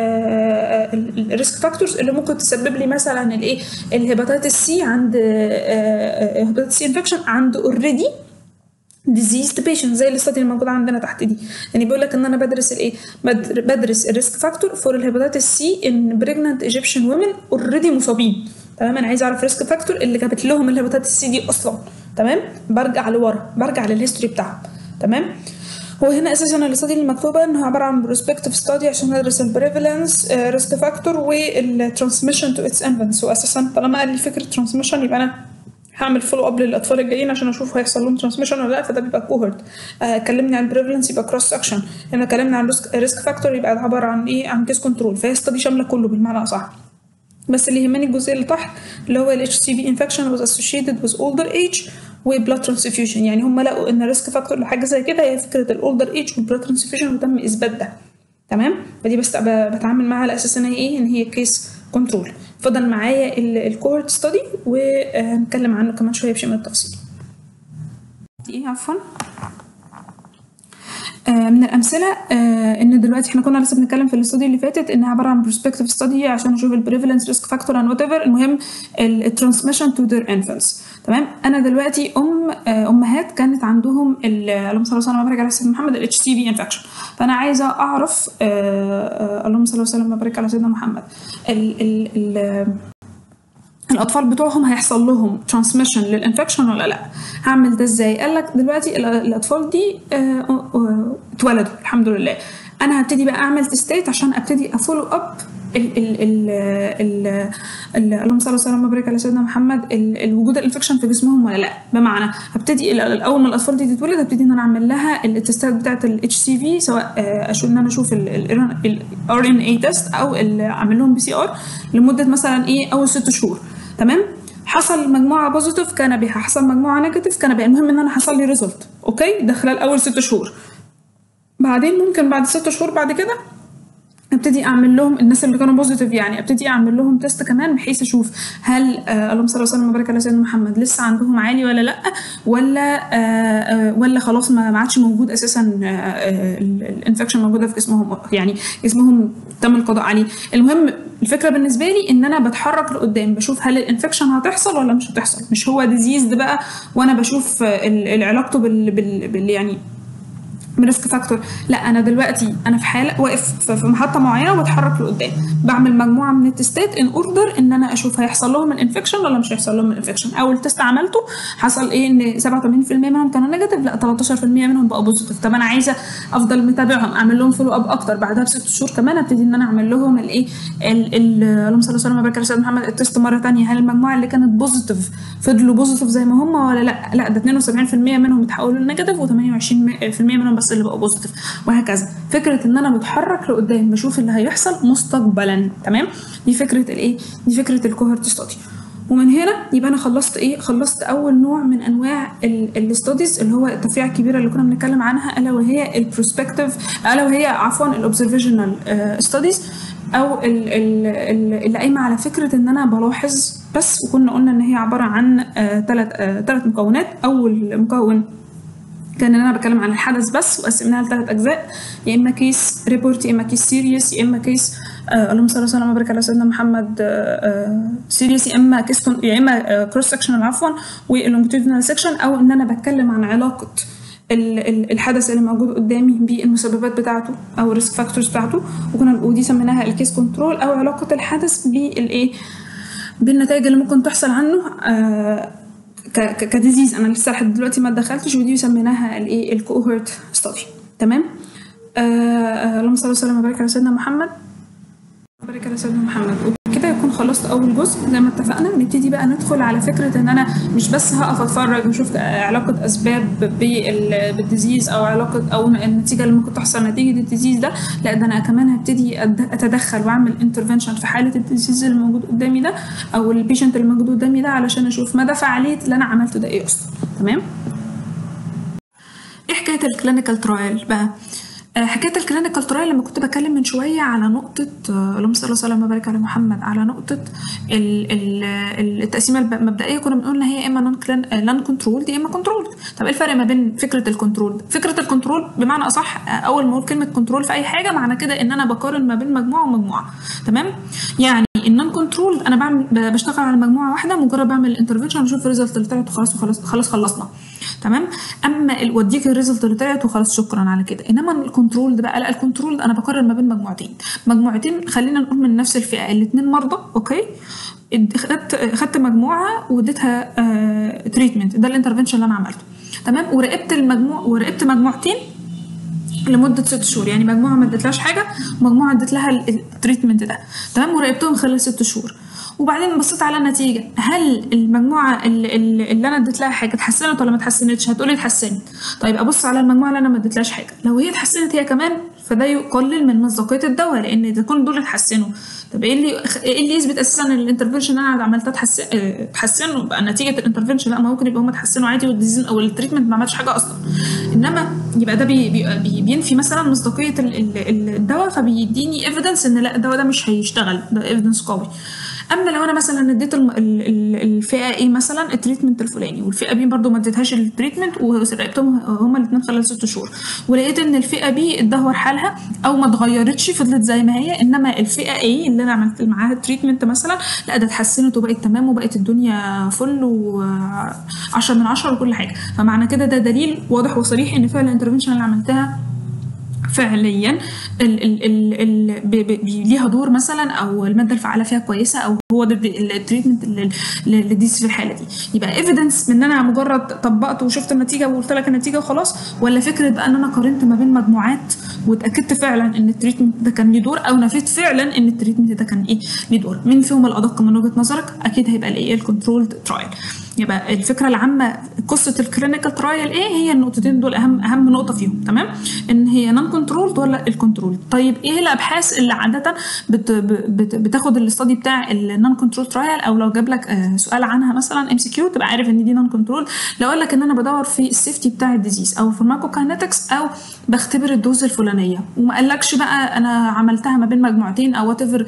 الريسك فاكتورز اللي ممكن تسبب لي مثلا الايه الهيباتيتس سي عند هيباتيتس سي انفكشن عند اوريدي ديزيزد بيشنت زي الاستادي الموجوده عندنا تحت دي يعني بيقول لك ان انا بدرس الايه بدرس الريسك فاكتور فور الهيباتيتس سي ان بريجننت ايجيبشن وومن اوريدي مصابين تمام انا عايز اعرف ريسك فاكتور اللي جابت لهم الهيباتيتس سي دي اصلا تمام برجع لورا برجع للهيستوري بتاعهم تمام هو هنا اساسا الاستادي المكتوبه انه عباره عن بروسبكتيف ستادي عشان ندرس البريفالنس ريسك فاكتور والترانسميشن تو اتس انفنتس واساسا طالما قال لي فكره ترانسميشن يبقى انا هعمل فولو اب للاطفال الجايين عشان اشوف هيحصل لهم ترانسميشن ولا لا فده بيبقى كوهورت آه كلمني عن البريفالنس يبقى كروس سكشن هنا كلمني عن ريسك فاكتور يبقى عباره عن ايه عن كيس كنترول فهي ستادي شامله كله بالمعنى اصح بس اللي يهمني الجزء اللي تحت اللي هو ال HCV infection was associated with older age وبلاد ترانسفيوجن يعني هم لقوا ان الريسك فاكتور لحاجه زي كده هي فكره الاولدر ايج والبلاد ترانسفيوجن وتم اثبات ده تمام فدي بس بتعامل معاها على اساس ان هي ايه ان هي كيس كنترول فضل معايا الكوهورت ستادي وهنتكلم عنه كمان شويه بشيء من التفصيل ايه عفوا آه من الامثله آه ان دلوقتي احنا كنا لسه بنتكلم في الاستوديو اللي فاتت انها عباره عن بروسبكتيف ستادي عشان نشوف البريفالنس ريسك فاكتور اند وات ايفر المهم الترانسميشن تو ذير انفانتس تمام انا دلوقتي ام آه امهات كانت عندهم اللهم صل وسلم وبارك على سيدنا محمد الاتش سي في انفكشن فانا عايزه اعرف اللهم صل وسلم وبارك على سيدنا محمد ال ال ال الاطفال بتوعهم هيحصل لهم ترانسميشن للانفكشن ولا لا هعمل ده ازاي قال لك دلوقتي الاطفال دي اتولدوا الحمد لله انا هبتدي بقى اعمل تستات عشان ابتدي افولو اب ال ال ال ال اللهم صل وسلم وبارك على سيدنا محمد الوجود الانفكشن في جسمهم ولا لا بمعنى هبتدي اول ما الاطفال دي تتولد هبتدي ان انا اعمل لها التستات بتاعه الاتش سي في سواء اشوف ان انا اشوف الار ان اي تيست او اعمل لهم بي سي ار لمده مثلا ايه اول ست شهور تمام حصل مجموعه بوزيتيف كان بها حصل مجموعه نيجاتيف كان بها المهم ان انا حصل لي ريزلت اوكي ده خلال اول ست شهور بعدين ممكن بعد ست شهور بعد كده ابتدي اعمل لهم الناس اللي كانوا بوزيتيف يعني ابتدي اعمل لهم تيست كمان بحيث اشوف هل آه اللهم صل وسلم وبارك على سيدنا محمد لسه عندهم عالي ولا لا ولا آه آه ولا خلاص ما عادش موجود اساسا الانفكشن موجوده في جسمهم يعني جسمهم تم القضاء عليه المهم الفكره بالنسبه لي ان انا بتحرك لقدام بشوف هل الانفكشن هتحصل ولا مش هتحصل مش هو ديزيز ده بقى وانا بشوف علاقته بال, بال, بال يعني من ريسك فاكتور لا انا دلوقتي انا في حاله واقف في محطه معينه وبتحرك لقدام بعمل مجموعه من التستات ان اوردر ان انا اشوف هيحصل لهم الانفكشن ولا مش هيحصل لهم الانفكشن اول تيست عملته حصل ايه ان 87% منهم كانوا نيجاتيف لا 13% منهم بقوا بوزيتيف طب انا عايزه افضل متابعهم اعمل لهم فولو اب اكتر بعدها بست شهور كمان ابتدي ان انا اعمل لهم الايه اللهم صل وسلم وبارك على سيدنا محمد التست مره ثانيه هل المجموعه اللي كانت بوزيتيف فضلوا بوزيتيف زي ما هم ولا لا لا ده 72% منهم اتحولوا لنيجاتيف و28% منهم بس اللي بقوا بوزيتيف وهكذا فكره ان انا بتحرك لقدام بشوف اللي هيحصل مستقبلا تمام دي فكره الايه دي فكره الكوهورت ستادي ومن هنا يبقى انا خلصت ايه خلصت اول نوع من انواع الستاديز اللي هو التفريعه الكبيره اللي كنا بنتكلم عنها الا وهي البروسبكتيف الا وهي عفوا الاوبزرفيشنال ستاديز او اللي قايمه على فكره ان انا بلاحظ بس وكنا قلنا ان هي عباره عن ثلاث ثلاث مكونات اول مكون كان انا بتكلم عن الحدث بس وقسمناها لثلاث اجزاء يا اما كيس ريبورت يا اما كيس سيريس يا اما كيس آه اللهم صل وسلم وبارك على سيدنا محمد آه سيريس يا اما كيس يا اما آه كروس سكشن عفوا واللونجيتودينال سكشن او ان انا بتكلم عن علاقه الحدث اللي موجود قدامي بالمسببات بتاعته او الريسك فاكتورز بتاعته وكنا ودي سميناها الكيس كنترول او علاقه الحدث بالايه بالنتائج اللي ممكن تحصل عنه آه كديزيز انا لسه لحد دلوقتي ما دخلتش ودي سميناها الايه الكوهورت ستادي تمام آه اللهم صل وسلم وبارك على سيدنا محمد وبارك على سيدنا محمد وبكده يكون خلصت اول جزء زي ما اتفقنا نبتدي بقى ندخل على فكره ان انا مش بس هقف اتفرج واشوف علاقه اسباب بالديزيز او علاقه او النتيجه اللي ممكن تحصل نتيجه الديزيز ده لا ده انا كمان هبتدي اتدخل واعمل انترفنشن في حاله الديزيز اللي موجود قدامي ده او البيشنت اللي موجود قدامي ده علشان اشوف مدى فعاليه اللي انا عملته ده ايه اصلا تمام ايه حكايه الكلينيكال ترايل بقى حكايه الكلينيكال ترايل لما كنت بتكلم من شويه على نقطه اللهم صل وسلم وبارك على محمد على نقطه ال ال التقسيمه المبدئيه كنا بنقول ان هي اما نون نون كنترول يا اما كنترول طب ايه الفرق ما بين فكره الكنترول فكره الكنترول بمعنى اصح اول ما اقول كلمه كنترول في اي حاجه معنى كده ان انا بقارن ما بين مجموعه ومجموعه تمام يعني النون كنترول انا بعمل بشتغل على مجموعه واحده مجرد بعمل الانترفنشن اشوف الريزلت اللي طلعت وخلاص وخلاص خلاص خلصنا تمام اما واديك الريزلت اللي طلعت وخلاص شكرا على كده انما الكنترول ده بقى لا الكنترول انا بقارن ما بين مجموعتين مجموعتين خلينا نقول من نفس الفئه الاثنين مرضى اوكي خدت خدت مجموعه واديتها آه تريتمنت ده الانترفنشن اللي انا عملته تمام وراقبت المجموع وراقبت مجموعتين لمده ست شهور يعني مجموعه ما اديتلهاش حاجه ومجموعه اديت لها التريتمنت ده تمام وراقبتهم خلال ست شهور وبعدين بصيت على النتيجه هل المجموعه اللي, اللي انا اديت لها حاجه اتحسنت ولا ما اتحسنتش هتقولي اتحسنت طيب ابص على المجموعه اللي انا ما اديتلهاش حاجه لو هي اتحسنت هي كمان فده يقلل من مصداقيه الدواء لان اذا كل دول اتحسنوا طب ايه اللي ايه اللي يثبت اساسا ان الانترفنشن اللي انا عملتها تحسن اتحسنوا بقى نتيجه الانترفنشن لا ما ممكن يبقى هم اتحسنوا عادي والديزيز او التريتمنت ما عملش حاجه اصلا انما يبقى ده بي بي بينفي مثلا مصداقيه الدواء فبيديني ايفيدنس ان لا الدواء ده مش هيشتغل ده ايفيدنس قوي اما لو انا مثلا اديت الفئه ايه مثلا التريتمنت الفلاني والفئه بي برضو ما اديتهاش التريتمنت وراقبتهم هما الاثنين خلال ست شهور ولقيت ان الفئه بي اتدهور حالها او ما اتغيرتش فضلت زي ما هي انما الفئه ايه اللي انا عملت معاها التريتمنت مثلا لا ده اتحسنت وبقت تمام وبقت الدنيا فل و10 من 10 وكل حاجه فمعنى كده ده دليل واضح وصريح ان فعلا الانترفنشن اللي عملتها فعليا ال ال ال ال بي بي ليها دور مثلا او الماده الفعاله فيها كويسه او هو ده التريتمنت اللي دي في الحاله دي يبقى ايفيدنس من ان انا مجرد طبقت وشفت النتيجه وقلت لك النتيجه وخلاص ولا فكره بقى ان انا قارنت ما بين مجموعات واتاكدت فعلا ان التريتمنت ده كان ليه دور او نفيت فعلا ان التريتمنت ده كان ايه ليه دور مين فيهم الادق من وجهه نظرك اكيد هيبقى الايه الكنترولد ترايل يبقى الفكره العامه قصه الكلينيكال ترايل ايه هي النقطتين دول اهم اهم نقطه فيهم تمام ان هي نون كنترولد ولا الكنترول طيب ايه الابحاث اللي عاده بت بت بتاخد الاستادي بتاع النون كنترول ترايل او لو جاب لك سؤال عنها مثلا ام سي كيو تبقى عارف ان دي نون كنترول لو قال لك ان انا بدور في السيفتي بتاع الديزيز او الفارماكوكاينetics او بختبر الدوز الفلانيه وما قالكش بقى انا عملتها ما بين مجموعتين او وات ايفر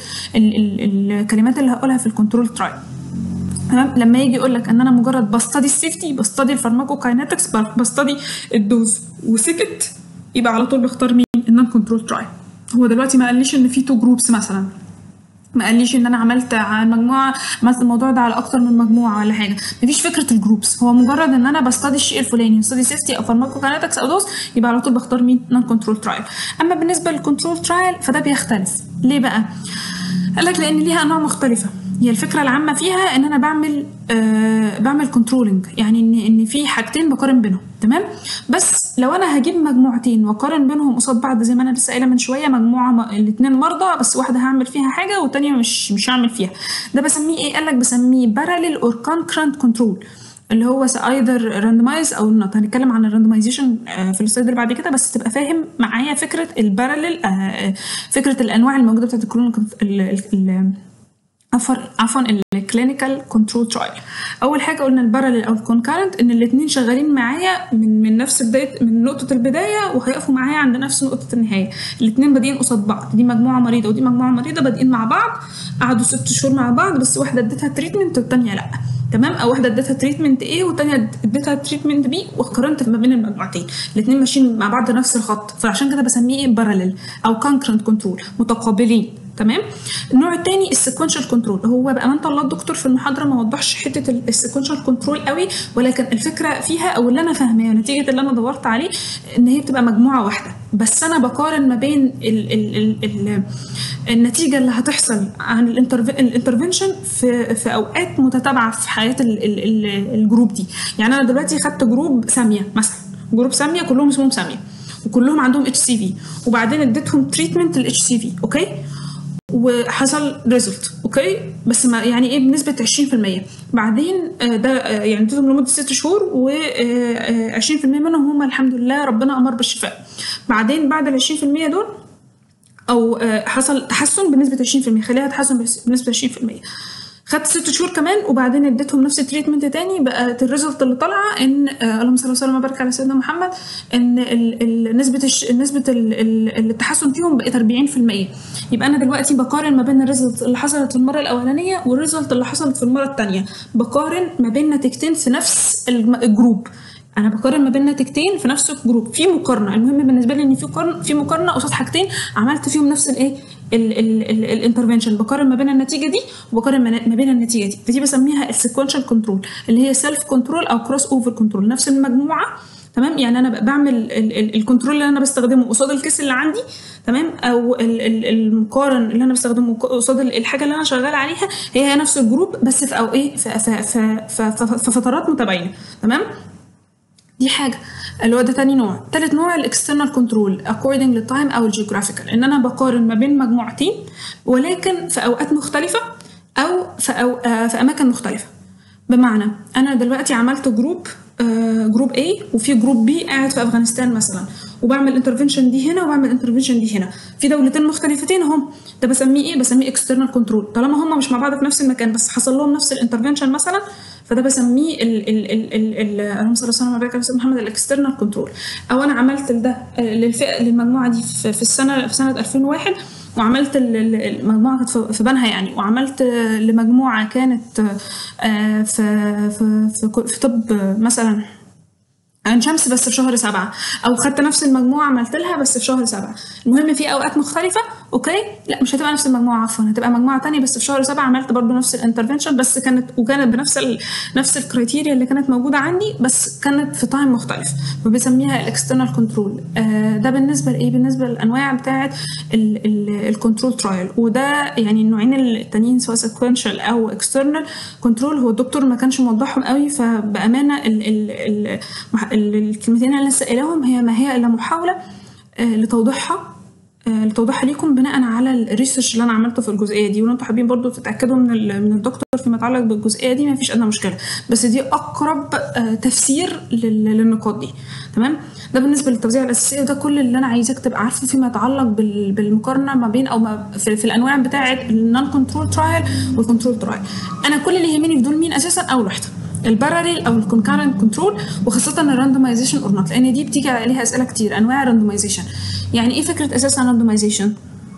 الكلمات اللي هقولها في الكنترول ترايل تمام لما يجي يقول لك ان انا مجرد بستدي السيفتي بستدي الفارماكوكاينetics بستدي الدوز وسكت يبقى على طول بختار مين النون كنترول ترايل هو دلوقتي ما قاليش ان في تو جروبس مثلا ما قاليش ان انا عملت على مجموعه عملت الموضوع ده على اكتر من مجموعه ولا حاجه مفيش فكره الجروبس هو مجرد ان انا بستدي الشيء الفلاني بستدي سيفتي او فارماكوكاينetics او دوز يبقى على طول بختار مين نون كنترول ترايل اما بالنسبه للكنترول ترايل فده بيختلف ليه بقى قال لك لان ليها انواع مختلفه هي الفكره العامه فيها ان انا بعمل آه بعمل كنترولنج يعني ان ان في حاجتين بقارن بينهم تمام بس لو انا هجيب مجموعتين واقارن بينهم قصاد بعض زي ما انا لسه قايله من شويه مجموعه م... الاثنين مرضى بس واحده هعمل فيها حاجه والتانيه مش مش هعمل فيها ده بسميه ايه قال لك بسميه باراليل اور كونكرنت كنترول اللي هو ايذر راندمايز او نوت هنتكلم عن الراندمايزيشن في السلايد اللي بعد كده بس تبقى فاهم معايا فكره الباراليل فكره الانواع الموجوده بتاعت الكلون عفوا عفوا الكلينيكال كنترول ترايل اول حاجه قلنا الباراليل او الكونكارنت ان الاثنين شغالين معايا من من نفس بدايه من نقطه البدايه وهيقفوا معايا عند نفس نقطه النهايه الاثنين بادئين قصاد بعض دي مجموعه مريضه ودي مجموعه مريضه بادئين مع بعض قعدوا ست شهور مع بعض بس واحده اديتها تريتمنت والثانيه لا تمام او واحده اديتها تريتمنت ايه والثانيه اديتها تريتمنت بي وقارنت ما بين المجموعتين الاثنين ماشيين مع بعض نفس الخط فعشان كده بسميه ايه باراليل او كونكرنت كنترول متقابلين تمام النوع الثاني السيكونشال كنترول هو بامانه الله الدكتور في المحاضره ما وضحش حته السيكونشال كنترول قوي ولكن الفكره فيها او اللي انا فاهماه نتيجه اللي انا دورت عليه ان هي بتبقى مجموعه واحده بس انا بقارن ما بين ال ال ال ال النتيجه اللي هتحصل عن الانترفنشن في في اوقات متتابعه في حياه ال ال ال الجروب دي يعني انا دلوقتي خدت جروب ساميه مثلا جروب ساميه كلهم اسمهم ساميه وكلهم عندهم اتش سي في وبعدين اديتهم تريتمنت للاتش سي في اوكي وحصل ريزلت اوكي بس ما يعني ايه بنسبه 20% بعدين ده يعني اديتهم لمده ست شهور و 20% منهم هم الحمد لله ربنا امر بالشفاء بعدين بعد ال 20% دول او حصل تحسن بنسبه 20% خليها تحسن بنسبه 20% خدت ست شهور كمان وبعدين اديتهم نفس التريتمنت تاني بقت الريزلت اللي طالعه ان آه اللهم صل وسلم وبارك على سيدنا محمد ان ال ال نسبه الش نسبه ال ال التحسن فيهم بقت 40% يبقى انا دلوقتي بقارن ما بين الريزلت اللي حصلت في المره الاولانيه والريزلت اللي حصلت في المره الثانيه بقارن ما بين نتيجتين في نفس الجروب انا بقارن ما بين نتيجتين في نفس الجروب في مقارنه المهم بالنسبه لي ان في مقارنه في مقارنه قصاد حاجتين عملت فيهم نفس الايه الانترفنشن بقارن ما بين النتيجه دي وبقارن ما بين النتيجه دي فدي بسميها السيكونشال كنترول اللي هي سيلف كنترول او كروس اوفر كنترول نفس المجموعه تمام يعني انا بعمل الكنترول اللي انا بستخدمه قصاد الكيس اللي عندي تمام او المقارن اللي انا بستخدمه قصاد الحاجه اللي انا شغال عليها هي هي نفس الجروب بس في او ايه في, في, في, في, في فترات متباينه تمام دي حاجه اللي هو ده تاني نوع تالت نوع الاكسترنال كنترول according للتايم او الجيوغرافيكال ان انا بقارن ما بين مجموعتين ولكن في اوقات مختلفه او في, أو في اماكن مختلفه بمعنى انا دلوقتي عملت جروب جروب A وفي جروب B قاعد في افغانستان مثلا وبعمل انترفنشن دي هنا وبعمل انترفنشن دي هنا في دولتين مختلفتين هم ده بسميه ايه بسميه اكسترنال كنترول طالما هم مش مع بعض في نفس المكان بس حصل لهم نفس الانترفنشن مثلا فده بسميه ال ال ال ال اللهم صل وسلم وبارك على سيدنا محمد الاكسترنال كنترول او انا عملت ده للفئه للمجموعه دي في, في السنه في سنه 2001 وعملت المجموعه كانت في بنها يعني وعملت لمجموعه كانت في في في, في طب مثلا عين شمس بس في شهر سبعة أو خدت نفس المجموعة عملت لها بس في شهر سبعة المهم في أوقات مختلفة أوكي لا مش هتبقى نفس المجموعة عفوا هتبقى مجموعة تانية بس في شهر سبعة عملت برضو نفس الانترفنشن بس كانت وكانت بنفس ال نفس الكريتيريا اللي كانت موجودة عندي بس كانت في تايم مختلف فبسميها الاكسترنال كنترول آه ده بالنسبة لإيه بالنسبة للأنواع بتاعة الكنترول ترايل وده يعني النوعين التانيين سواء سيكونشال أو اكسترنال كنترول هو الدكتور ما كانش موضحهم قوي فبأمانة ال ال ال الكلمتين اللي لسه قايلاهم هي ما هي الا محاوله لتوضيحها لتوضيحها ليكم بناء على الريسيرش اللي انا عملته في الجزئيه دي ولو انتوا حابين برضو تتاكدوا من من الدكتور فيما يتعلق بالجزئيه دي ما فيش ادنى مشكله بس دي اقرب تفسير للنقاط دي تمام ده بالنسبه للتوزيع الاساسيه وده كل اللي انا عايزاك تبقى عارفه فيما يتعلق بالمقارنه ما بين او ما في, في الانواع بتاعه النون كنترول ترايل والكنترول ترايل انا كل اللي يهمني في دول مين اساسا اول واحده الباراليل او الكونكارنت كنترول وخاصه الراندومايزيشن اور نوت لان دي بتيجي عليها اسئله كتير انواع الراندومايزيشن يعني ايه فكره اساسا راندومايزيشن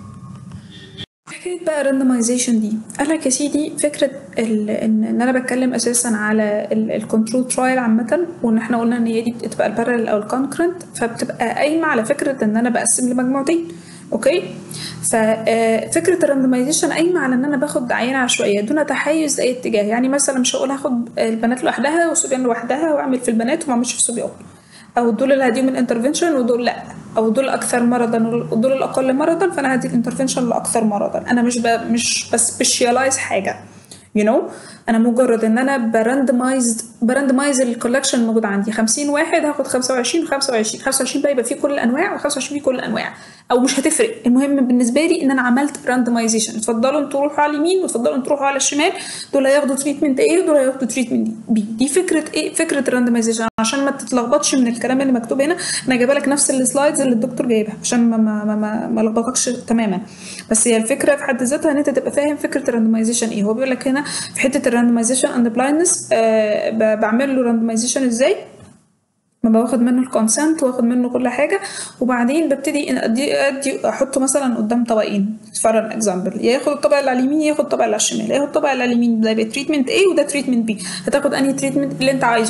حكايه بقى الراندومايزيشن دي قال لك يا سيدي فكره ان ان انا بتكلم اساسا على الكنترول ترايل عامه وان احنا قلنا ان هي دي بتبقى الباراليل او الكونكرنت فبتبقى قايمه على فكره ان انا بقسم لمجموعتين اوكي ففكره الراندمايزيشن قايمه على ان انا باخد عينه عشوائيه دون تحيز لاي اتجاه يعني مثلا مش هقول هاخد البنات لوحدها والصبيان لوحدها واعمل في البنات وما اعملش في الصبيان او دول اللي هديهم الانترفنشن ودول لا او دول اكثر مرضا ودول الاقل مرضا فانا هدي الانترفنشن لاكثر مرضا انا مش ب... مش بسبيشاليز حاجه يو you know? انا مجرد ان انا براندمايز براندمايز الكولكشن الموجود عندي 50 واحد هاخد 25 و 25 25 بقى يبقى فيه كل الانواع و25 فيه كل الانواع او مش هتفرق المهم بالنسبه لي ان انا عملت راندمايزيشن اتفضلوا انتوا روحوا على اليمين واتفضلوا انتوا روحوا على الشمال دول هياخدوا تريتمنت ايه ودول هياخدوا تريتمنت بي دي فكره ايه فكره الراندمايزيشن عشان ما تتلخبطش من الكلام اللي مكتوب هنا انا جايبه لك نفس السلايدز اللي الدكتور جايبها عشان ما ما ما ما لخبطكش تماما بس هي الفكره في حد ذاتها ان انت تبقى فاهم فكره الراندمايزيشن ايه هو بيقول لك هنا في حته الراندمايزيشن اند بلايندنس آه بعمل له راندمايزيشن ازاي ما باخد منه الكونسنت واخد منه كل حاجه وبعدين ببتدي ادي ادي احطه مثلا قدام طبقين فور ان اكزامبل يا ياخد الطبق اللي على اليمين ياخد الطبق اللي على الشمال ياخد الطبق اللي على اليمين ده يبقى تريتمنت ايه وده تريتمنت بي هتاخد انهي تريتمنت اللي انت عايزه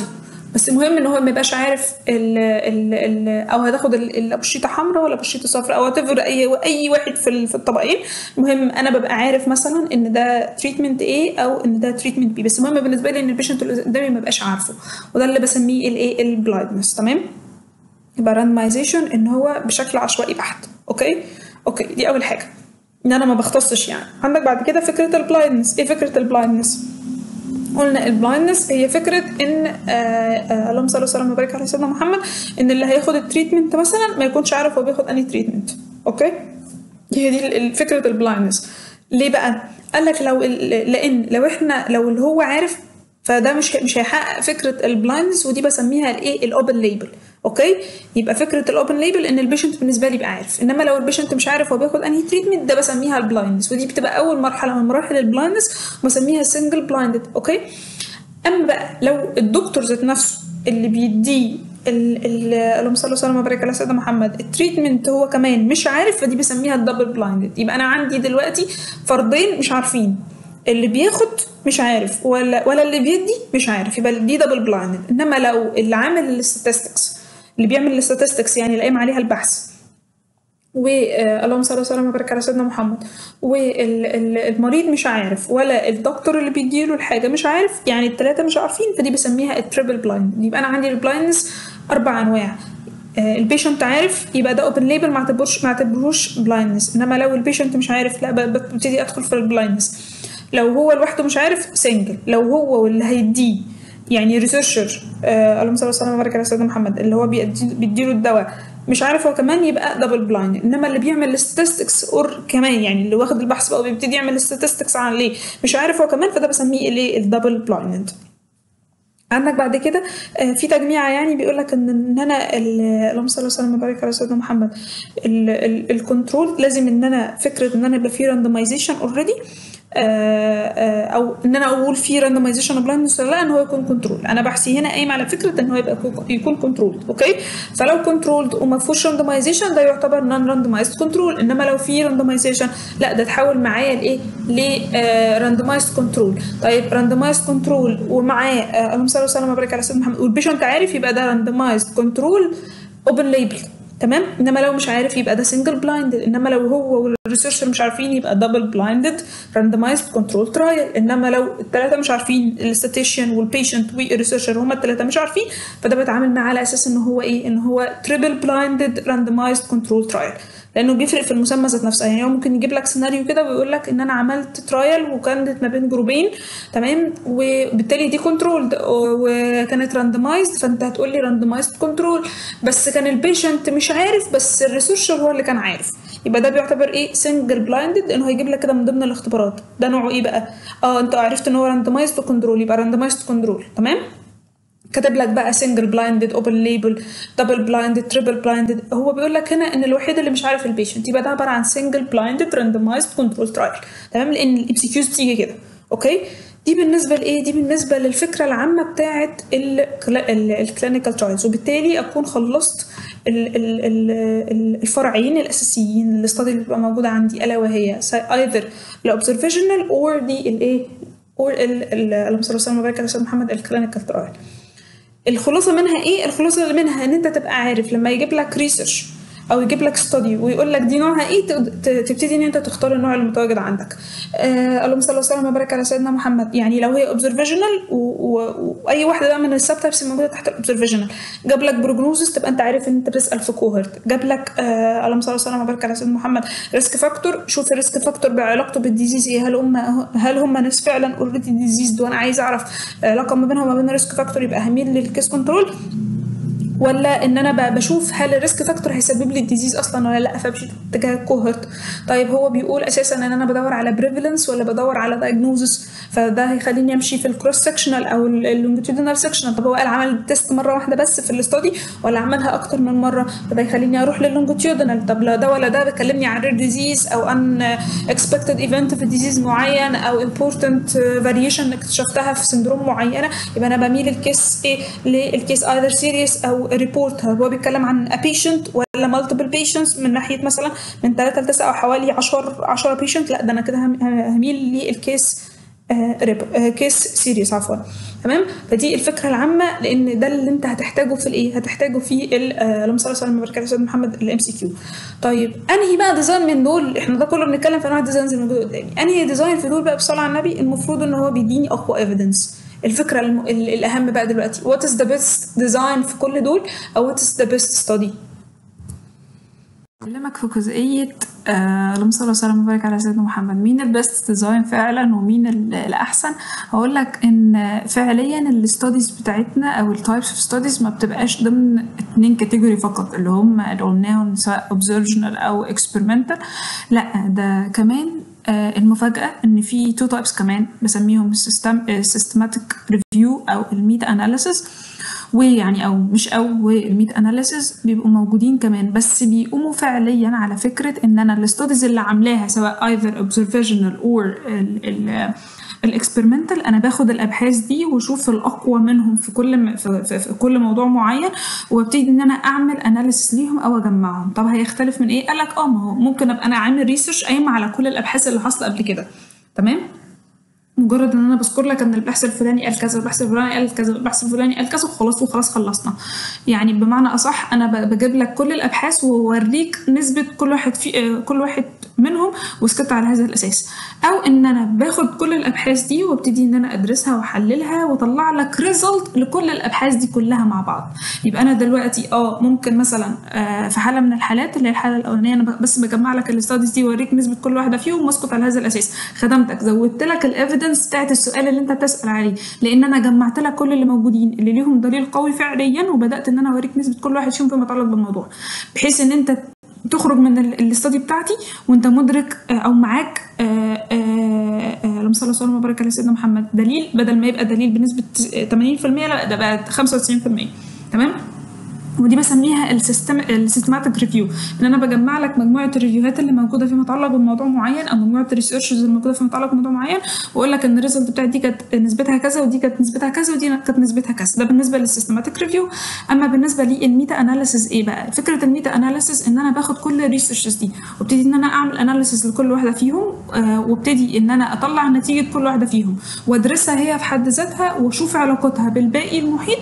بس المهم ان هو ما يبقاش عارف ال ال ال او هتاخد البشيطه حمراء ولا بشيطه صفراء او تفر اي اي واحد في في الطبقين المهم انا ببقى عارف مثلا ان ده تريتمنت A او ان ده تريتمنت B بس المهم بالنسبه لي ان البيشنت اللي قدامي ما بقاش عارفه وده اللي بسميه الايه البلايندنس تمام يبقى راندمايزيشن ان هو بشكل عشوائي بحت اوكي اوكي دي اول حاجه ان انا ما بختصش يعني عندك بعد كده فكره البلايندنس ايه فكره البلايندنس قلنا البلايندنس هي فكره ان اللهم صل وسلم وبارك على سيدنا محمد ان اللي هياخد التريتمنت مثلا ما يكونش عارف هو بياخد انهي تريتمنت اوكي هي دي فكره البلايندنس ليه بقى قال لك لو لان لو احنا لو اللي هو عارف فده مش مش هيحقق فكره البلايندنس ودي بسميها الايه الاوبن ليبل اوكي يبقى فكره الاوبن ليبل ان البيشنت بالنسبه لي يبقى عارف انما لو البيشنت مش عارف هو بياخد انهي تريتمنت ده بسميها البلايندنس ودي بتبقى اول مرحله من مراحل البلايندنس بسميها سنجل بلايندد اوكي اما بقى لو الدكتور ذات نفسه اللي بيديه اللهم صل وسلم وبارك على سيدنا محمد التريتمنت هو كمان مش عارف فدي بسميها الدبل بلايندد يبقى انا عندي دلوقتي فردين مش عارفين اللي بياخد مش عارف ولا ولا اللي بيدي مش عارف يبقى دي دبل بلايندد انما لو اللي عامل الستاتستكس اللي بيعمل الستاتستكس يعني اللي قايم عليها البحث واللهم صل وسلم وبارك على سيدنا محمد والمريض مش عارف ولا الدكتور اللي بيديله الحاجه مش عارف يعني الثلاثه مش عارفين فدي بسميها التريبل بلايند يبقى انا عندي البلايندنس اربع انواع البيشنت عارف يبقى ده اوبن ليبل ما اعتبروش ما اعتبروش بلايندنس انما لو البيشنت مش عارف لا ببتدي ادخل في البلايندنس لو هو لوحده مش عارف سنجل لو هو واللي هيديه يعني ريسيرشر آه اللهم صل وسلم وبارك على سيدنا محمد اللي هو بيديله الدواء مش عارف هو كمان يبقى دبل بلايند انما اللي بيعمل الستاتستكس اور كمان يعني اللي واخد البحث بقى وبيبتدي يعمل الستاتستكس عن ليه مش عارف هو كمان فده بسميه الايه الدبل بلايند عندك بعد كده في تجميعة يعني بيقول لك ان ان انا اللهم صل وسلم وبارك على سيدنا محمد الكنترول لازم ان انا فكره ان انا يبقى في راندمايزيشن اوريدي او ان انا اقول في راندمايزيشن بلايندنس ولا لا ان هو يكون كنترول انا بحثي هنا قايم على فكره ان هو يبقى يكون كنترول اوكي فلو كنترولد وما فيهوش راندمايزيشن ده يعتبر نون راندمايزد كنترول انما لو في راندمايزيشن لا ده تحول معايا لايه لراندمايزد كنترول طيب راندمايزد كنترول ومعاه اللهم صل وسلم وبارك على سيدنا محمد والبيشنت عارف يبقى ده راندمايزد كنترول اوبن ليبل تمام انما لو مش عارف يبقى ده سنجل بلايندد انما لو هو والريسيرشر مش عارفين يبقى دبل بلايندد راندمايزد كنترول ترايل انما لو الثلاثه مش عارفين الستاتيشن والبيشنت والريسيرشر هما الثلاثه مش عارفين فده بتعامل معاه على اساس ان هو ايه ان هو تريبل بلايندد راندمايزد كنترول ترايل لانه بيفرق في المسمى ذات نفسها يعني هو ممكن يجيب لك سيناريو كده ويقول لك ان انا عملت ترايل وكانت ما بين جروبين تمام وبالتالي دي كنترول وكانت راندمايزد فانت هتقول لي راندمايزد كنترول بس كان البيشنت مش عارف بس الريسيرشر هو اللي كان عارف يبقى ده بيعتبر ايه سنجل بلايندد انه هيجيب لك كده من ضمن الاختبارات ده نوعه ايه بقى اه انت عرفت ان هو راندمايزد كنترول يبقى راندمايزد كنترول تمام كاتب لك بقى سنجل بلايندد اوبن ليبل دبل بلايندد تريبل بلايندد هو بيقول لك هنا ان الوحيد اللي مش عارف البيشنت يبقى ده عباره عن سنجل بلايندد راندمايزد كنترول ترايل تمام لان الام سي كيوز بتيجي كده اوكي دي بالنسبه لايه دي بالنسبه للفكره العامه بتاعه الكلينيكال ترايلز وبالتالي اكون خلصت الفرعين الاساسيين الاستادي اللي بتبقى موجوده عندي الا وهي either الاوبزرفيشنال اور دي الايه اور اللهم صل وسلم وبارك على سيدنا محمد الكلينيكال ترايل الخلاصه منها ايه الخلاصه اللي منها ان انت تبقى عارف لما يجيب لك ريسيرش او يجيب لك ستادي ويقول لك دي نوعها ايه تبتدي ان انت تختار النوع اللي متواجد عندك آه اللهم صل وسلم وبارك على سيدنا محمد يعني لو هي اوبزرفيشنال واي واحده بقى من السب تايبس موجوده تحت الاوبزرفيشنال جاب لك بروجنوزس تبقى انت عارف ان انت بتسال في كوهرت جاب لك آه اللهم صل وسلم وبارك على سيدنا محمد ريسك فاكتور شوف الريسك فاكتور بعلاقته بالديزيز ايه هل هم هل هم ناس فعلا اوريدي ديزيز وانا عايز اعرف علاقه ما بينهم وما بين الريسك فاكتور يبقى هميل للكيس كنترول ولا ان انا بشوف هل الريسك فاكتور هيسبب لي الديزيز اصلا ولا لا فبمشي اتجاه الكوهرت طيب هو بيقول اساسا ان انا بدور على بريفالنس ولا بدور على دايجنوزس فده هيخليني امشي في الكروس سكشنال او اللونجيتودينال سكشنال طب هو قال عمل تيست مره واحده بس في الاستادي ولا عملها اكتر من مره فده يخليني اروح لللونجيتودينال طب لا ده ولا ده بيكلمني عن رير ديزيز او ان اكسبكتد ايفنت في ديزيز معين او امبورتنت فاريشن اكتشفتها في سندروم معينه يبقى انا بميل الكيس ايه للكيس ايذر سيريس او ريبورت هو بيتكلم عن a patient ولا مالتيبل patients من ناحيه مثلا من 3 ل 9 او حوالي 10 10 patient لا ده انا كده هميل للكيس كيس سيريس عفوا تمام فدي الفكره العامه لان ده اللي انت هتحتاجه في الايه هتحتاجه في اللهم صل وسلم وبارك على سيدنا محمد الام سي كيو طيب انهي بقى ديزاين من دول احنا ده كله بنتكلم في انواع الديزاينز اللي موجوده قدامي انهي ديزاين في دول بقى بصلاه على النبي المفروض ان هو بيديني اقوى ايفيدنس الفكره الم... الاهم بقى دلوقتي وات از ذا بيست ديزاين في كل دول او وات از ذا بيست ستادي أكلمك في جزئية آه اللهم صل وسلم وبارك على سيدنا محمد مين البيست ديزاين فعلا ومين الأحسن هقول لك إن فعليا الستاديز بتاعتنا أو التايبس اوف ستاديز ما بتبقاش ضمن اتنين كاتيجوري فقط اللي هم اللي قلناهم سواء observational أو experimental لا ده كمان آه المفاجأة إن في تو تايبس كمان بسميهم systematic review أو الميتا أناليسيس ويعني او مش او والميت اناليسيس بيبقوا موجودين كمان بس بيقوموا فعليا على فكره ان انا الاستوديز اللي عاملاها سواء either observational or الاكسبيرمنتال انا باخد الابحاث دي واشوف الاقوى منهم في كل في, في, في كل موضوع معين وابتدي ان انا اعمل اناليسيس ليهم او اجمعهم طب هيختلف من ايه قال لك اه ما هو ممكن ابقى انا عامل ريسيرش قايمه على كل الابحاث اللي حاصله قبل كده تمام مجرد ان انا بذكر لك ان البحث الفلاني قال كذا والبحث الفلاني قال كذا والبحث الفلاني قال كذا وخلاص وخلاص خلصنا يعني بمعنى اصح انا بجيب لك كل الابحاث واوريك نسبه كل واحد في كل واحد منهم وسكت على هذا الاساس او ان انا باخد كل الابحاث دي وابتدي ان انا ادرسها واحللها واطلع لك ريزلت لكل الابحاث دي كلها مع بعض يبقى انا دلوقتي اه ممكن مثلا آه في حاله من الحالات اللي هي الحاله الاولانيه انا بس بجمع لك الاستاديز دي واوريك نسبه كل واحده فيهم واسكت على هذا الاساس خدمتك زودت لك الايفيدنس بتاعت السؤال اللي انت بتسال عليه لان انا جمعت لك كل اللي موجودين اللي ليهم دليل قوي فعليا وبدات ان انا اوريك نسبه كل واحد فيهم فيما يتعلق بالموضوع بحيث ان انت تخرج من الاستادي بتاعتي وانت مدرك او معاك اللهم صل وسلم وبارك على سيدنا محمد دليل بدل ما يبقى دليل بنسبه 80% لا ده بقى 95% تمام ودي بسميها السيستم السيستماتيك ريفيو ان انا بجمع لك مجموعه الريفيوهات اللي موجوده فيما يتعلق بموضوع معين او مجموعه الريسيرشز اللي موجوده فيما يتعلق بموضوع معين واقول لك ان الريزلت بتاعت دي كانت نسبتها كذا ودي كانت نسبتها كذا ودي كانت نسبتها كذا ده بالنسبه للسيستماتيك ريفيو اما بالنسبه للميتا اناليسيز ايه بقى فكره الميتا اناليسيز ان انا باخد كل الريسيرشز دي وابتدي ان انا اعمل اناليسيز لكل واحده فيهم آه وابتدي ان انا اطلع نتيجه كل واحده فيهم وادرسها هي في حد ذاتها واشوف علاقتها بالباقي المحيط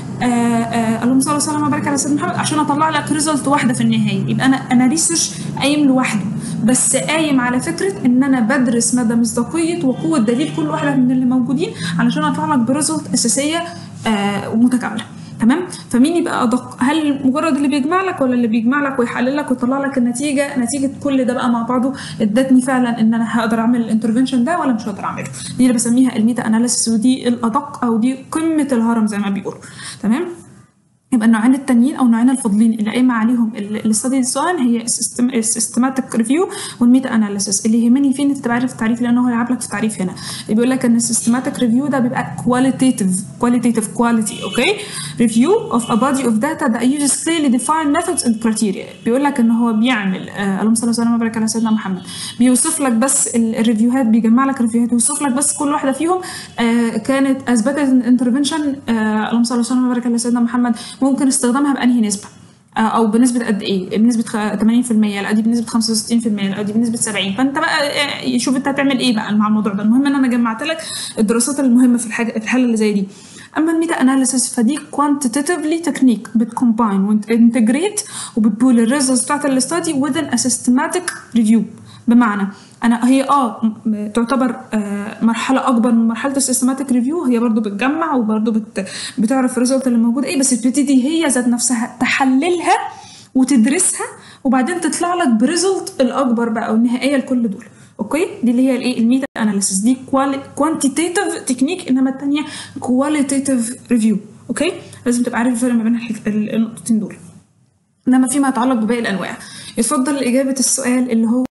اللهم صل وسلم وبارك على سيدنا محمد عشان اطلع لك ريزلت واحده في النهايه يبقى انا انا ريسيرش قايم لوحده بس قايم على فكره ان انا بدرس مدى مصداقيه وقوه دليل كل واحده من اللي موجودين علشان اطلع لك بريزلت اساسيه آه متكامله تمام فمين يبقى ادق هل مجرد اللي بيجمع لك ولا اللي بيجمع لك ويحلل لك ويطلع لك النتيجه نتيجه كل ده بقى مع بعضه ادتني فعلا ان انا هقدر اعمل الانترفنشن ده ولا مش هقدر اعمله دي اللي بسميها الميتا اناليسيس ودي الادق او دي قمه الهرم زي ما بيقولوا تمام يبقى النوعين التانيين او النوعين الفاضلين اللي قايمه عليهم الاستادي ديزاين هي السيستماتيك ريفيو والميتا اناليسيس اللي يهمني فيه ان انت تبقى عارف التعريف لانه هو هيلعب لك في التعريف هنا بيقول لك ان السيستماتيك ريفيو ده بيبقى كواليتيتيف كواليتيتيف كواليتي اوكي ريفيو اوف ا بادي اوف داتا that uses clearly defined methods and criteria بيقول لك ان هو بيعمل اللهم صل وسلم وبارك على سيدنا محمد بيوصف لك بس الريفيوهات بيجمع لك ريفيوهات ويوصف لك بس كل واحده فيهم آه كانت اثبتت ان انترفنشن آه اللهم صل وسلم وبارك على سيدنا محمد ممكن استخدامها بانهي نسبه او بنسبه قد ايه بنسبه 80% لا دي بنسبه 65% لا دي بنسبه 70 فانت بقى شوف انت هتعمل ايه بقى مع الموضوع ده المهم ان انا جمعت لك الدراسات المهمه في الحاجه في الحاله اللي زي دي اما الميتا اناليسيس فدي كوانتيتيفلي تكنيك بتكومباين وانتجريت وبتبول الريزلتس بتاعت الاستادي within a systematic review بمعنى انا هي اه تعتبر آه مرحله اكبر من مرحله السيستماتيك ريفيو هي برضو بتجمع وبرضو بت بتعرف الريزلت اللي موجود ايه بس بتبتدي هي ذات نفسها تحللها وتدرسها وبعدين تطلع لك بريزلت الاكبر بقى والنهائيه لكل دول اوكي دي اللي هي الايه الميتا اناليسيس دي كوانتيتيف تكنيك انما الثانيه كواليتيف ريفيو اوكي لازم تبقى عارف الفرق ما بين النقطتين دول انما فيما يتعلق بباقي الانواع يفضل اجابه السؤال اللي هو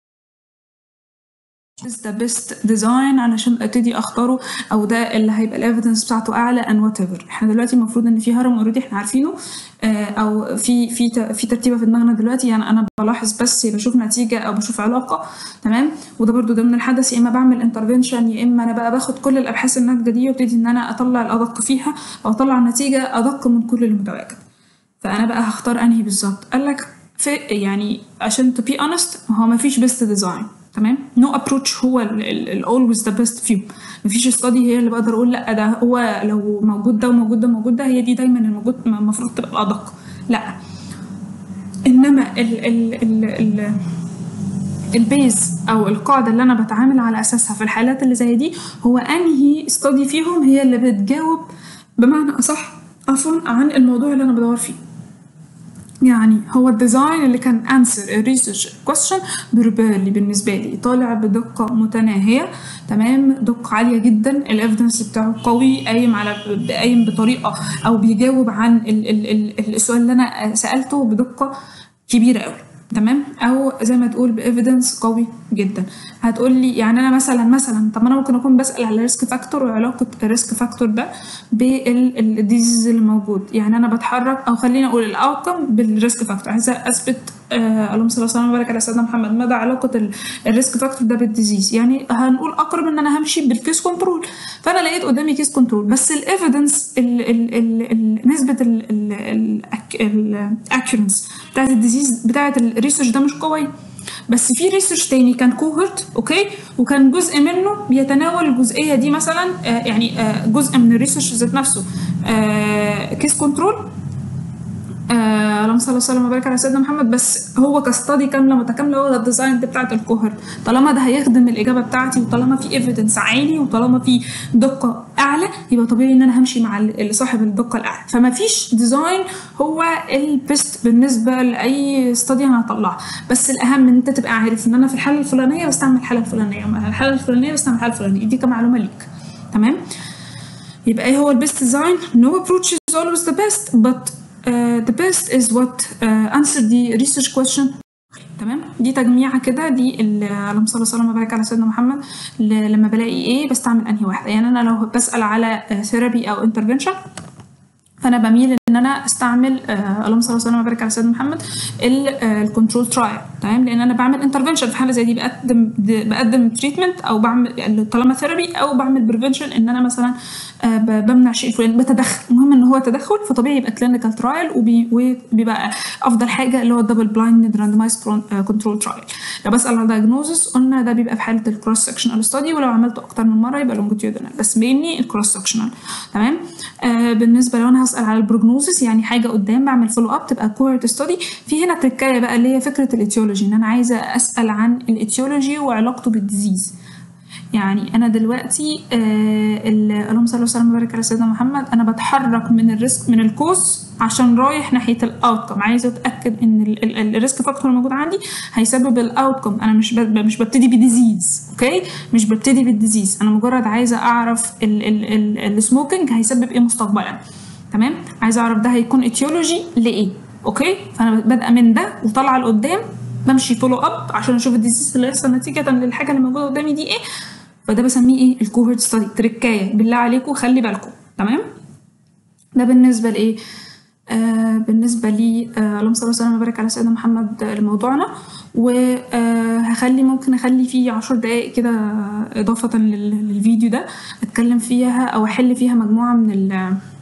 is the best design علشان ابتدي اختاره او ده اللي هيبقى الايفيدنس بتاعته اعلى and whatever احنا دلوقتي المفروض ان في هرم اوريدي احنا عارفينه آه او في في في ترتيبه في دماغنا دلوقتي يعني انا بلاحظ بس بشوف نتيجه او بشوف علاقه تمام وده برضو ضمن الحدث يا اما بعمل انترفنشن يا اما انا بقى باخد كل الابحاث الناتجه دي وابتدي ان انا اطلع الادق فيها او اطلع نتيجه ادق من كل المتواجد فانا بقى هختار انهي بالظبط قال لك في يعني عشان to be honest هو ما فيش best design تمام نو no ابروتش هو الاولويز ذا بيست فيهم مفيش استادي هي اللي بقدر اقول لا ده هو لو موجود ده وموجود ده وموجود ده هي دي دايما الموجود المفروض تبقى ادق لا انما ال ال ال ال البيز او القاعده اللي انا بتعامل على اساسها في الحالات اللي زي دي هو انهي استادي فيهم هي اللي بتجاوب بمعنى اصح عفوا عن الموضوع اللي انا بدور فيه يعني هو الديزاين اللي كان انسر الريسيرش كويستشن بروبيرلي بالنسبه لي طالع بدقه متناهيه تمام دقه عاليه جدا الايفيدنس بتاعه قوي قايم على قايم بطريقه او بيجاوب عن ال ال ال السؤال اللي انا سالته بدقه كبيره قوي تمام او زي ما تقول بايفيدنس قوي جدا هتقول لي يعني انا مثلا مثلا طب انا ممكن اكون بسال على الريسك فاكتور وعلاقه الريسك فاكتور ده بالديزيز اللي موجود يعني انا بتحرك او خلينا اقول الاوتكم بالريسك فاكتور عايزه اثبت آه اللهم صل وسلم وبارك على سيدنا محمد مدى علاقه الريسك فاكتور ده بالديزيز يعني هنقول اقرب ان انا همشي بالكيس كنترول فانا لقيت قدامي كيس كنترول بس الايفيدنس نسبه الاكيورنس بتاعت الديزيز بتاعت الريسيرش ده مش قوي بس في ريسيرش تاني كان كوهورت اوكي وكان جزء منه بيتناول الجزئيه دي مثلا آه يعني آه جزء من الريسيرش ذات نفسه آه كيس كنترول اللهم صل وسلم وبارك على سيدنا محمد بس هو كاستادي كامله متكامله هو ده الديزاين بتاعت الكوهر طالما ده هيخدم الاجابه بتاعتي وطالما في ايفيدنس عالي وطالما في دقه اعلى يبقى طبيعي ان انا همشي مع صاحب الدقه الاعلى فما فيش ديزاين هو البيست بالنسبه لاي استادي انا هطلعها بس الاهم ان انت تبقى عارف ان انا في الحاله الفلانيه بستعمل الحاله الفلانيه الحاله الفلانيه بستعمل الحاله الفلانيه دي كمعلومه ليك تمام يبقى ايه هو البيست ديزاين no approach is always the best but Uh, the best is what uh, answer the research question تمام دي تجميعه كده دي اللهم صل وسلم وبارك على سيدنا محمد لما بلاقي ايه بستعمل انهي واحده يعني انا لو بسال على ثيرابي او انترفنشن فانا بميل ان انا استعمل آه اللهم صل وسلم وبارك على سيدنا محمد الكنترول ترايل تمام لان انا بعمل انترفنشن في حاله زي دي بقدم بقدم تريتمنت او بعمل يعني طالما ثيرابي او بعمل بريفنشن ان انا مثلا آه بمنع شيء فلاني بتدخل المهم ان هو تدخل فطبيعي يبقى كلينيكال ترايل وبيبقى افضل حاجه اللي هو الدبل بلايند راندمايز كنترول ترايل لو بسال على دايجنوزس قلنا ده بيبقى في حاله الكروس سكشنال ستادي ولو عملته اكتر من مره يبقى لونجيتيودنال بس مينلي الكروس سكشنال تمام آه بالنسبه لو انا هسال على البروجنوزس يعني حاجه قدام بعمل فولو اب تبقى كوهورت ستادي في هنا تركايه بقى اللي هي فكره الاتيولوجي ان انا عايزه اسال عن الاتيولوجي وعلاقته بالديزيز يعني انا دلوقتي آه اللهم صل وسلم وبارك على سيدنا محمد انا بتحرك من الريسك من الكوز عشان رايح ناحيه الاوتكم عايزه اتاكد ان الريسك فاكتور الموجود عندي هيسبب الاوتكم انا مش مش ببتدي بديزيز اوكي مش ببتدي بالديزيز انا مجرد عايزه اعرف السموكينج هيسبب ايه مستقبلا تمام عايزه اعرف ده هيكون اتيولوجي لايه اوكي فانا بادئه من ده وطالعه لقدام بمشي فولو اب عشان اشوف الديزيز اللي هيحصل نتيجه للحاجه اللي موجوده قدامي دي ايه فده بسميه ايه الكوهورت ستادي تركايه بالله عليكم خلي بالكم تمام ده بالنسبه لايه آه بالنسبة لي آه اللهم صل وسلم وبارك على سيدنا محمد لموضوعنا وهخلي ممكن اخلي فيه عشر دقايق كده اضافة للفيديو ده اتكلم فيها او احل فيها مجموعة من ال